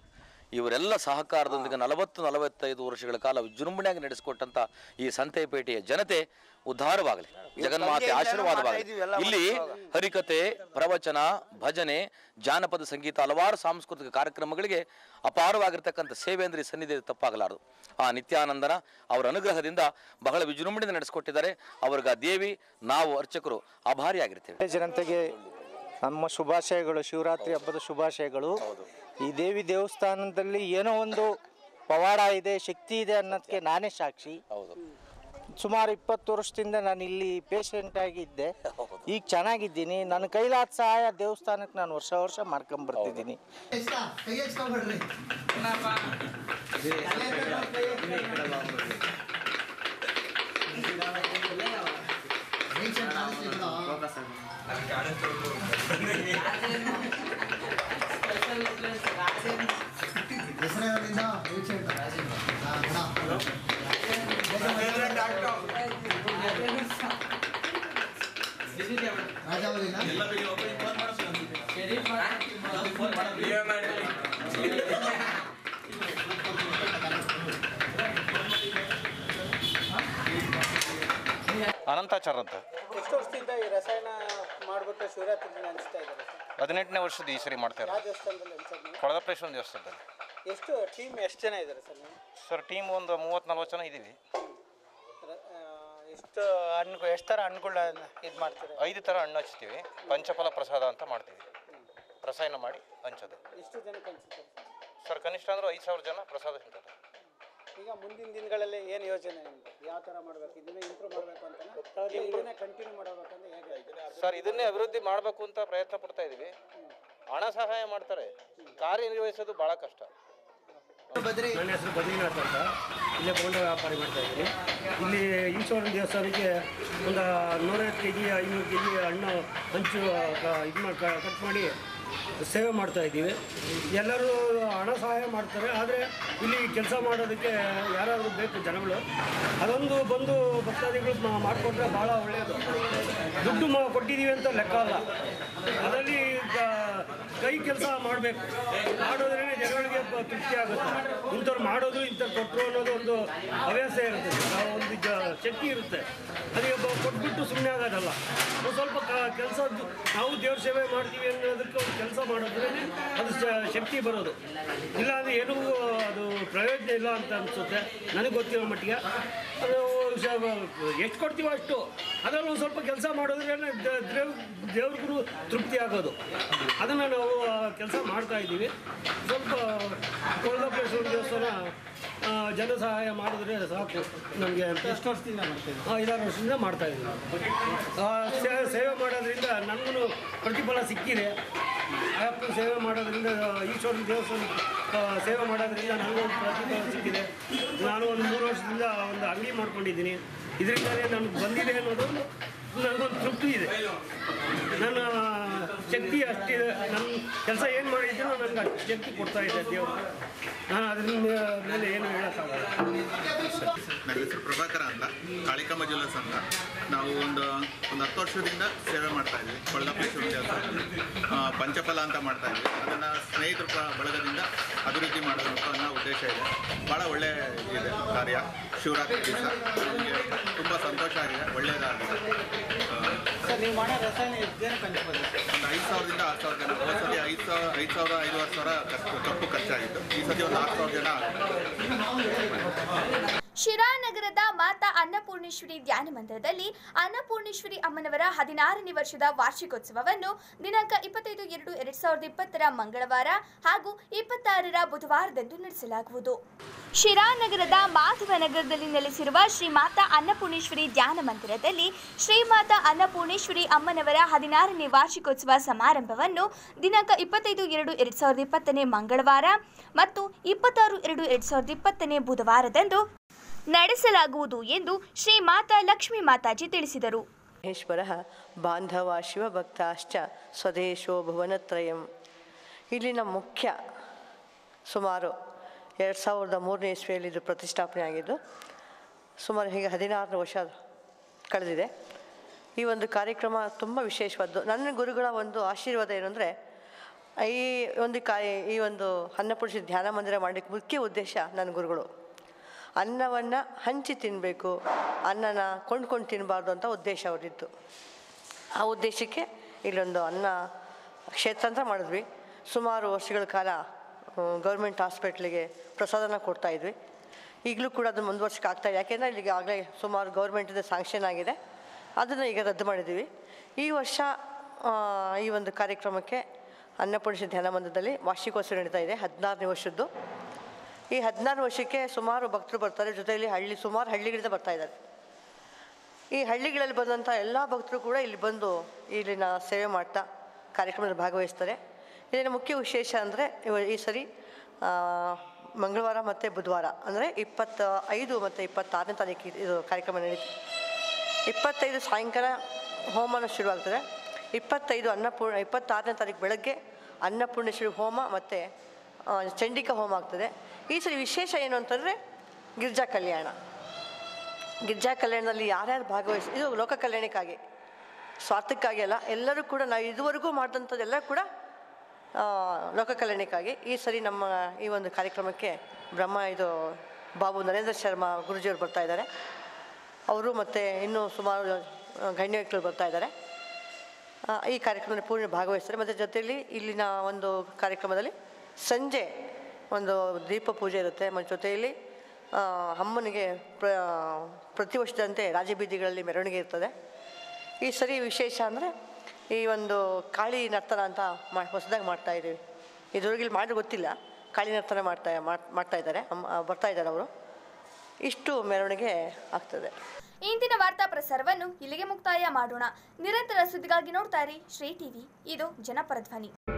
ಇವರೆಲ್ಲ ಸಹಕಾರದೊಂದಿಗೆ ನಲವತ್ತು ನಲವತ್ತೈದು ವರ್ಷಗಳ ಕಾಲ ವಿಜೃಂಭಣೆಯಾಗಿ ನಡೆಸಿಕೊಟ್ಟಂತ ಈ ಸಂತೆಪೇಟೆಯ ಜನತೆ ಉದ್ಧಾರವಾಗಲಿ ಜಗನ್ಮಾತೆ ಆಶೀರ್ವಾದವಾಗಲಿ ಇಲ್ಲಿ ಹರಿಕತೆ ಪ್ರವಚನ ಭಜನೆ ಜಾನಪದ ಸಂಗೀತ ಹಲವಾರು ಸಾಂಸ್ಕೃತಿಕ ಕಾರ್ಯಕ್ರಮಗಳಿಗೆ ಅಪಾರವಾಗಿರ್ತಕ್ಕಂಥ ಸೇವೇಂದ್ರಿ ಸನ್ನಿಧಿ ತಪ್ಪಾಗಲಾರದು ಆ ನಿತ್ಯಾನಂದನ ಅವರ ಅನುಗ್ರಹದಿಂದ ಬಹಳ ವಿಜೃಂಭಣೆ ನಡೆಸಿಕೊಟ್ಟಿದ್ದಾರೆ ಅವ್ರಿಗೆ ಆ ದೇವಿ ನಾವು ಅರ್ಚಕರು ಆಭಾರಿಯಾಗಿರ್ತೇವೆ ಜನತೆಗೆ ನಮ್ಮ ಶುಭಾಶಯಗಳು ಶಿವರಾತ್ರಿ ಹಬ್ಬದ ಶುಭಾಶಯಗಳು ಈ ದೇವಿ ದೇವಸ್ಥಾನದಲ್ಲಿ ಏನೋ ಒಂದು ಪವಾಡ ಇದೆ ಶಕ್ತಿ ಇದೆ ಅನ್ನೋದಕ್ಕೆ ನಾನೇ ಸಾಕ್ಷಿ ಸುಮಾರು ಇಪ್ಪತ್ತು ವರ್ಷದಿಂದ ನಾನು ಇಲ್ಲಿ ಪೇಷಂಟ್ ಆಗಿ ಇದ್ದೆ ಈಗ ಚೆನ್ನಾಗಿದ್ದೀನಿ ನನ್ನ ಕೈಲಾದ ಸಹಾಯ ದೇವಸ್ಥಾನಕ್ಕೆ ನಾನು ವರ್ಷ ವರ್ಷ ಮಾಡ್ಕೊಂಡ್ ಬರ್ತಿದ್ದೀನಿ ಅನಂತಾಚಾರ ಅಂತ ಎಷ್ಟು ವರ್ಷದಿಂದ ಈ ರಸಾಯನ ಮಾಡ್ಬಿಟ್ಟು ಶಿವರಾತ್ರಿ ದಿನ ಹಂಚ್ತಾ ಇದ್ದಾರೆ ಸರ್ ಹದಿನೆಂಟನೇ ವರ್ಷದ ಈ ಸರಿ ಮಾಡ್ತಾ ಯಾವ ಇರೋದು ದೇವಸ್ಥಾನದಲ್ಲಿ ಹಂಚೋದು ನೀವು? ಕೊಳದಪ್ರೇಶ್ವರ ದೇವಸ್ಥಾನದಲ್ಲಿ ಎಷ್ಟು ಟೀಮ್ ಎಷ್ಟು ಜನ ಇದ್ದಾರೆ ಸರ್ ನೀವು ಸರ್ ಟೀಮ್ ಒಂದು ಮೂವತ್ತು ನಲ್ವತ್ತು ಜನ ಇದ್ದೀವಿ ರ- ಆ, ಎಷ್ಟು ಹಣ್ಣು ಎಷ್ಟು ಥರ ಹಣ್ಣುಗಳನ್ನ ಇದು ಮಾಡ್ತೀರಾ ಐದು ಥರ ಹಣ್ಣು ಹಚ್ತೀವಿ ಪಂಚಫಲ ಪ್ರಸಾದ ಅಂತ ಮಾಡ್ತೀವಿ ರಸಾಯನ ಮಾಡಿ ಹಂಚೋದು ಎಷ್ಟು ಜನಕ್ಕೆ ಹಂಚ್ತಾರೆ ಸರ್ ಕನಿಷ್ಠ ಅಂದ್ರೆ ಐದು ಸಾವಿರ ಜನ ಪ್ರಸಾದ ತಿಂತಾರೆ ಈಗ ಮುಂದಿನ ದಿನಗಳಲ್ಲಿ ಏನು ಯೋಜನೆ ನಿಮ್ದು ಯಾವ ಥರ ಮಾಡಬೇಕು ಇದನ್ನೇ ಇಂಪ್ರೂವ್ ಮಾಡಬೇಕು ಅಂತ ಇದನ್ನೇ ಕಂಟಿನ್ಯೂ ಮಾಡಬೇಕಂತ ಹೇಗೆ ಸರ್ ಇದನ್ನೇ ಅಭಿವೃದ್ಧಿ ಮಾಡಬೇಕು ಅಂತ ಪ್ರಯತ್ನ ಪಡ್ತಾ ಇದ್ದೀವಿ ಹಣ ಸಹಾಯ ಮಾಡ್ತಾರೆ ಕಾರ್ಯನಿರ್ವಹಿಸೋದು ಭಾಳ ಕಷ್ಟ ನನ್ನ ಹೆಸರು ಬದ್ರಿನಾಥ್ ಅಂತ ಇಲ್ಲೇ ಬೋಂಡ ವ್ಯಾಪಾರಿ ಮಾಡ್ತಾ ಇದ್ದೀನಿ ಇಲ್ಲಿ ಈಶ್ವರನ ದೇವಸ್ಥಾನಕ್ಕೆ ಒಂದು ನೂರೈವತ್ತು ಕೆ ಜಿ ಐನೂರು ಕೆ ಜಿ ಹಣ್ಣು ಹಂಚು ಇದು ಮಾಡಿ ಕಟ್ ಮಾಡಿ ಸೇವೆ ಮಾಡ್ತಾ ಇದ್ದೀವಿ ಎಲ್ಲರೂ ಹಣ ಸಹಾಯ ಮಾಡ್ತಾರೆ ಆದರೆ ಇಲ್ಲಿ ಕೆಲಸ ಮಾಡೋದಕ್ಕೆ ಯಾರಾದರೂ ಬೇಕು ಜನಗಳು ಅದೊಂದು ಬಂದು ಭಕ್ತಾದಿಗಳು ಮಾ- ಮಾಡಿಕೊಟ್ರೆ ಭಾಳ ಒಳ್ಳೆಯದು ದುಡ್ಡು ಮಾ ಕೊಟ್ಟಿದ್ದೀವಿ ಅಂತ ಲೆಕ್ಕ ಅಲ್ಲ ಅದರಲ್ಲಿ ಗ- ಕೈ ಕೆಲಸ ಮಾಡಬೇಕು ಮಾಡಿದ್ರೇ ಜನಗಳಿಗೆ ಪ- ತೃಪ್ತಿ ಆಗುತ್ತೆ ಇಂಥವ್ರು ಮಾಡೋದು ಇಂಥವ್ರು ಕೊಟ್ಟರು ಅನ್ನೋದು ಒಂದು ಹವ್ಯಾಸ ಇರುತ್ತೆ ಆ ಒಂದು ಜ- ಶಕ್ತಿ ಇರುತ್ತೆ ಅದಕ್ಕೆ ಒಬ್ಬ ಕೊಟ್ಬಿಟ್ಟು ಸುಮ್ಮನೆ ಆಗೋದಲ್ಲ ಒಂದು ಸ್ವಲ್ಪ ಕೆಲಸ ನಾವು ದೇವ್ರ ಸೇವೆ ಮಾಡ್ತೀವಿ ಅನ್ನೋದಕ್ಕೆ ಒಂದು ಕೆಲಸ ಮಾಡಿದ್ರೆ ಅದು ಶ- ಶಕ್ತಿ ಬರೋದು ಇಲ್ಲಾಂದರೆ ಏನೂ ಅದು ಪ್ರಯೋಜನ ಇಲ್ಲ ಅಂತ ಅನಿಸುತ್ತೆ ನನಗೆ ಗೊತ್ತಿರೋ ಮಟ್ಟಿಗೆ ಅದು ಎಷ್ಟು ಕೊಡ್ತೀವೋ ಅಷ್ಟು ಅದರಲ್ಲಿ ಒಂದು ಸ್ವಲ್ಪ ಕೆಲಸ ಮಾಡಿದ್ರೆ ದೇವ್ ದೇವ್ರಿಗೂ ತೃಪ್ತಿ ಆಗೋದು ಅದನ್ನು ನಾವು ಕೆಲಸ ಮಾಡ್ತಾ ಇದ್ದೀವಿ ಸ್ವಲ್ಪ ಕೊಳದಪ್ಪೇಶ್ವರ ದೇವಸ್ಥಾನ ಆ, ಜನ ಸಹಾಯ ಮಾಡಿದ್ರೆ ಸಾಕು ನಮಗೆ ಅಂತ ಎಷ್ಟು ವರ್ಷದಿಂದ ಮಾಡ್ತಾ ಐದಾರು ವರ್ಷದಿಂದ ಮಾಡ್ತಾ ಇದ್ದೀವಿ ಆ, ಸೇ- ಸೇವೆ ಮಾಡೋದ್ರಿಂದ ನನಗೂ ಪ್ರತಿಫಲ ಸಿಕ್ಕಿದೆ ಅಯ್ಯಪ್ಪನ ಸೇವೆ ಮಾಡೋದ್ರಿಂದ ಈಶ್ವರನ ದೇವಸ್ಥಾನ ಆ, ಸೇವೆ ಮಾಡೋದ್ರಿಂದ ನನಗೂ ಒಂದು ಪ್ರತಿಫಲ ಸಿಕ್ಕಿದೆ ನಾನು ಒಂದು ಮೂರು ವರ್ಷದಿಂದ ಒಂದು ಅಂಗಡಿ ಮಾಡ್ಕೊಂಡಿದ್ದೀನಿ ಇದರಿಂದಲೇ ನನಗೆ ಬಂದಿದೆ ಅನ್ನೋದು ನನಗೊಂದು ತೃಪ್ತಿ ಇದೆ ನನ್ನ ಶಕ್ತಿ ಅಷ್ಟಿದೆ ನನ್ನ ಕೆಲಸ ಏನು ಮಾಡಿದ್ದೀನೋ ನನಗೆ ಅಷ್ಟು ಶಕ್ತಿ ಕೊಡ್ತಾ ಇದೆ ದೇವರು ನಾನು ಅದ್ರ ಮೇಲೆ ಏನು ಹೇಳೋಕ್ಕಾಗಲ್ಲ ನನ್ನ ಹೆಸರು ಪ್ರಭಾಕರ ಅಂತ ಕಾಳಿಕಮ್ಮ ಜ್ಯುವೆಲ್ಲರ್ಸ್ ಅಂತ ನಾವು ಒಂದು ಒಂದು ಹತ್ತು ವರ್ಷದಿಂದ ಸೇವೆ ಮಾಡ್ತಾ ಇದ್ವಿ ಕೊಳ್ಳಪೇಶ್ವರ ದೇವಸ್ಥಾನ ಆ, ಪಂಚಫಲ ಅಂತ ಮಾಡ್ತಾ ಇದ್ವಿ ಅದನ್ನು ಸ್ನೇಹಿತರ ಪ್ರ- ಬಳಗದಿಂದ ಅಭಿವೃದ್ಧಿ ಮಾಡಬೇಕು ಅನ್ನೋ ಉದ್ದೇಶ ಇದೆ ಭಾಳ ಒಳ್ಳೆ ಇದೆ ಕಾರ್ಯ ಶಿವರಾತ್ರಿ ದಿವಸ ನಮಗೆ ತುಂಬ ಸಂತೋಷ ಆಗಿದೆ ಒಳ್ಳೆಯದಾಗಿದೆ ಸರ್ ನೀವು ಮಾಡೋ ರಸಾಯನ ಎಷ್ಟು ಹಂಚ್ಬೋದು ಒಂದು ಐದು ಸಾವಿರದಿಂದ ಆರು ಸಾವಿರ ಜನ ಹೋದ ಸತಿ ಐದು ಸಾವಿರ ಐದು ಸಾವಿರ ಐದುವರೆ ಸಾವಿರ ಖರ್ಚು ಕಪ್ಪು ಖರ್ಚಾಗಿತ್ತು ಈ ಸತಿ ಒಂದು ಆರು ಸಾವಿರ ಜನ ಶಿರಾನಗರದ ಮಾತಾ ಅನ್ನಪೂರ್ಣೇಶ್ವರಿ ಧ್ಯಾನ ಮಂದಿರದಲ್ಲಿ ಅನ್ನಪೂರ್ಣೇಶ್ವರಿ ಅಮ್ಮನವರ ಹದಿನಾರನೇ ವರ್ಷದ ವಾರ್ಷಿಕೋತ್ಸವವನ್ನು ದಿನಾಂಕ ಇಪ್ಪತ್ತೈದು ಎರಡು ಎರಡ್ ಸಾವಿರದ ಇಪ್ಪತ್ತರ ಮಂಗಳವಾರ ಹಾಗೂ ಇಪ್ಪತ್ತಾರರ ಬುಧವಾರದಂದು ನಡೆಸಲಾಗುವುದು ಶಿರಾನಗರದ ಮಾಧವನಗರದಲ್ಲಿ ನೆಲೆಸಿರುವ ಶ್ರೀ ಮಾತಾ ಅನ್ನಪೂರ್ಣೇಶ್ವರಿ ಧ್ಯಾನ ಮಂದಿರದಲ್ಲಿ ಶ್ರೀಮಾತಾ ಅನ್ನಪೂರ್ಣೇಶ್ವರಿ ಅಮ್ಮನವರ ಹದಿನಾರನೇ ವಾರ್ಷಿಕೋತ್ಸವ ಸಮಾರಂಭವನ್ನು ದಿನಾಂಕ ಇಪ್ಪತ್ತೈದು ಎರಡು ಎರಡ್ ಸಾವಿರದ ಇಪ್ಪತ್ತನೇ ಮಂಗಳವಾರ ಮತ್ತು ಇಪ್ಪತ್ತಾರು ಎರಡು ಎರಡ್ ಸಾವಿರದ ಇಪ್ಪತ್ತನೇ ಬುಧವಾರದಂದು ನಡೆಸಲಾಗುವುದು ಎಂದು ಶ್ರೀ ಮಾತಾ ಲಕ್ಷ್ಮೀ ಮಾತಾಜಿ ತಿಳಿಸಿದರು ಮಹೇಶ್ವರ ಬಾಂಧವ ಶಿವಭಕ್ತಾಶ್ಚ ಸ್ವದೇಶೋ ಭುವನತ್ರಯಂ ಇಲ್ಲಿನ ಮುಖ್ಯ ಸುಮಾರು ಎರಡು ಸಾವಿರದ ಮೂರನೇ ಇಸ್ವಿಯಲ್ಲಿ ಇದು ಪ್ರತಿಷ್ಠಾಪನೆ ಆಗಿದ್ದು ಸುಮಾರು ಹೀಗೆ ಹದಿನಾರನೇ ವರ್ಷ ಕಳೆದಿದೆ ಈ ಒಂದು ಕಾರ್ಯಕ್ರಮ ತುಂಬ ವಿಶೇಷವಾದ್ದು ನನ್ನ ಗುರುಗಳ ಒಂದು ಆಶೀರ್ವಾದ ಏನು ಅಂದರೆ ಈ ಒಂದು ಕಾ ಈ ಒಂದು ಅನ್ನಪೂರ್ಣಿ ಧ್ಯಾನ ಮಂದಿರ ಮಾಡಲಿಕ್ಕೆ ಮುಖ್ಯ ಉದ್ದೇಶ ನನ್ನ ಗುರುಗಳು ಅನ್ನವನ್ನು ಹಂಚಿ ತಿನ್ನಬೇಕು ಅನ್ನನ ಕೊಂಡ್ಕೊಂಡು ತಿನ್ನಬಾರ್ದು ಅಂತ ಉದ್ದೇಶ ಅವರಿತ್ತು ಆ ಉದ್ದೇಶಕ್ಕೆ ಇಲ್ಲೊಂದು ಅನ್ನ ಕ್ಷೇತ್ರ ಅಂತ ಮಾಡಿದ್ವಿ ಸುಮಾರು ವರ್ಷಗಳ ಕಾಲ ಗೌರ್ಮೆಂಟ್ ಹಾಸ್ಪಿಟ್ಲಿಗೆ ಪ್ರಸಾದನ ಕೊಡ್ತಾ ಇದ್ವಿ ಈಗಲೂ ಕೂಡ ಅದನ್ನು ಮುಂದುವರ್ಸಕ್ಕೆ ಆಗ್ತಾ ಇದೆ ಯಾಕೆಂದರೆ ಇಲ್ಲಿಗೆ ಆಗಲೇ ಸುಮಾರು ಗೌರ್ಮೆಂಟಿಂದ ಸ್ಯಾಂಕ್ಷನ್ ಆಗಿದೆ ಅದನ್ನು ಈಗ ರದ್ದು ಮಾಡಿದ್ದೀವಿ ಈ ವರ್ಷ ಆ, ಈ ಒಂದು ಕಾರ್ಯಕ್ರಮಕ್ಕೆ ಅನ್ನಪೂರ್ಣೇಶ್ವರಿ ಧ್ಯಾನ ಮಂದಿರದಲ್ಲಿ ವಾರ್ಷಿಕೋತ್ಸವ ನಡೀತಾ ಇದೆ ಹದಿನಾರನೇ ವರ್ಷದ್ದು ಈ ಹದಿನಾರು ವರ್ಷಕ್ಕೆ ಸುಮಾರು ಭಕ್ತರು ಬರ್ತಾರೆ ಜೊತೆಯಲ್ಲಿ ಹಳ್ಳಿ ಸುಮಾರು ಹಳ್ಳಿಗಳಿಂದ ಬರ್ತಾ ಇದ್ದಾರೆ ಈ ಹಳ್ಳಿಗಳಲ್ಲಿ ಬಂದಂಥ ಎಲ್ಲ ಭಕ್ತರು ಕೂಡ ಇಲ್ಲಿ ಬಂದು ಇಲ್ಲಿನ ಸೇವೆ ಮಾಡ್ತಾ ಕಾರ್ಯಕ್ರಮದಲ್ಲಿ ಭಾಗವಹಿಸ್ತಾರೆ ಇಲ್ಲಿನ ಮುಖ್ಯ ವಿಶೇಷ ಅಂದರೆ ಈ ಸರಿ ಆ, ಮಂಗಳವಾರ ಮತ್ತು ಬುಧವಾರ ಅಂದರೆ ಇಪ್ಪತ್ತ ಐದು ಮತ್ತು ಇಪ್ಪತ್ತಾರನೇ ತಾರೀಕು ಇದು- ಇದು ಕಾರ್ಯಕ್ರಮ ನಡೀತು ಇಪ್ಪತ್ತೈದು ಸಾಯಂಕಾಲ ಹೋಮನ ಶುರುವಾಗ್ತದೆ ಇಪ್ಪತ್ತೈದು ಅನ್ನಪೂರ್ಣ ಇಪ್ಪತ್ತಾರನೇ ತಾರೀಕು ಬೆಳಗ್ಗೆ ಅನ್ನಪೂರ್ಣೇಶ್ವರಿ ಹೋಮ ಮತ್ತು ಚಂಡಿಕಾ ಹೋಮ ಆಗ್ತದೆ ಈ ಸರಿ ವಿಶೇಷ ಏನು ಅಂತಂದರೆ ಗಿರ್ಜಾ ಕಲ್ಯಾಣ ಗಿರ್ಜಾ ಕಲ್ಯಾಣದಲ್ಲಿ ಯಾರ್ಯಾರು ಭಾಗವಹಿಸಿ ಇದು ಲೋಕ ಕಲ್ಯಾಣಕ್ಕಾಗಿ ಸ್ವಾರ್ಥಕ್ಕಾಗಿ ಅಲ್ಲ ಎಲ್ಲರೂ ಕೂಡ ನಾವು ಇದುವರೆಗೂ ಮಾಡಿದಂಥದ್ದೆಲ್ಲ ಕೂಡ ಆ, ಲೋಕ ಕಲ್ಯಾಣಕ್ಕಾಗಿ ಈ ಸರಿ ನಮ್ಮ ಈ ಒಂದು ಕಾರ್ಯಕ್ರಮಕ್ಕೆ ಬ್ರಹ್ಮ ಇದು ಬಾಬು ನರೇಂದ್ರ ಶರ್ಮಾ ಗುರುಜಿಯವರು ಬರ್ತಾ ಇದ್ದಾರೆ ಅವರು ಮತ್ತು ಇನ್ನೂ ಸುಮಾರು ಆ, ಗಣ್ಯ ವ್ಯಕ್ತಿಗಳು ಬರ್ತಾ ಇದ್ದಾರೆ ಆ, ಈ ಕಾರ್ಯಕ್ರಮದಲ್ಲಿ ಪೂರ್ಣ ಭಾಗವಹಿಸ್ತಾರೆ ಮತ್ತು ಜೊತೆಯಲ್ಲಿ ಇಲ್ಲಿನ ಒಂದು ಕಾರ್ಯಕ್ರಮದಲ್ಲಿ ಸಂಜೆ ಒಂದು ದೀಪ ಪೂಜೆ ಇರುತ್ತೆ ಮತ್ತು ಜೊತೆಯಲ್ಲಿ ಆ, ಅಮ್ಮನಿಗೆ ಪ್ರ ಪ್ರತಿ ವರ್ಷದಂತೆ ರಾಜಬೀದಿಗಳಲ್ಲಿ ಮೆರವಣಿಗೆ ಇರ್ತದೆ ಈ ಸರಿ ವಿಶೇಷ ಅಂದರೆ ಈ ಒಂದು ಕಾಳಿ ನರ್ತನ ಅಂತ ಮಾ ಹೊಸದಾಗಿ ಮಾಡ್ತಾ ಇದ್ದೀವಿ ಇದುವರೆಗೆ ಇಲ್ಲಿ ಮಾಡಿದ್ರೆ ಗೊತ್ತಿಲ್ಲ ಕಾಳಿ ನರ್ತನ ಮಾಡ್ತಾ ಮಾಡ್- ಮಾಡ್ತಾ ಇದ್ದಾರೆ ಅಮ್ಮ ಬರ್ತಾ ಇದ್ದಾರೆ ಅವರು ಇಷ್ಟು ಮೆರವಣಿಗೆ ಆಗ್ತದೆ ಇಂದಿನ ವಾರ್ತಾ ಪ್ರಸಾರವನ್ನು ಇಲ್ಲಿಗೆ ಮುಕ್ತಾಯ ಮಾಡೋಣ ನಿರಂತರ ಸುದ್ದಿಗಾಗಿ ನೋಡ್ತಾ ಇರಿ ಶ್ರೀ ಟಿವಿ ಇದು ಜನಪರ ಧ್ವನಿ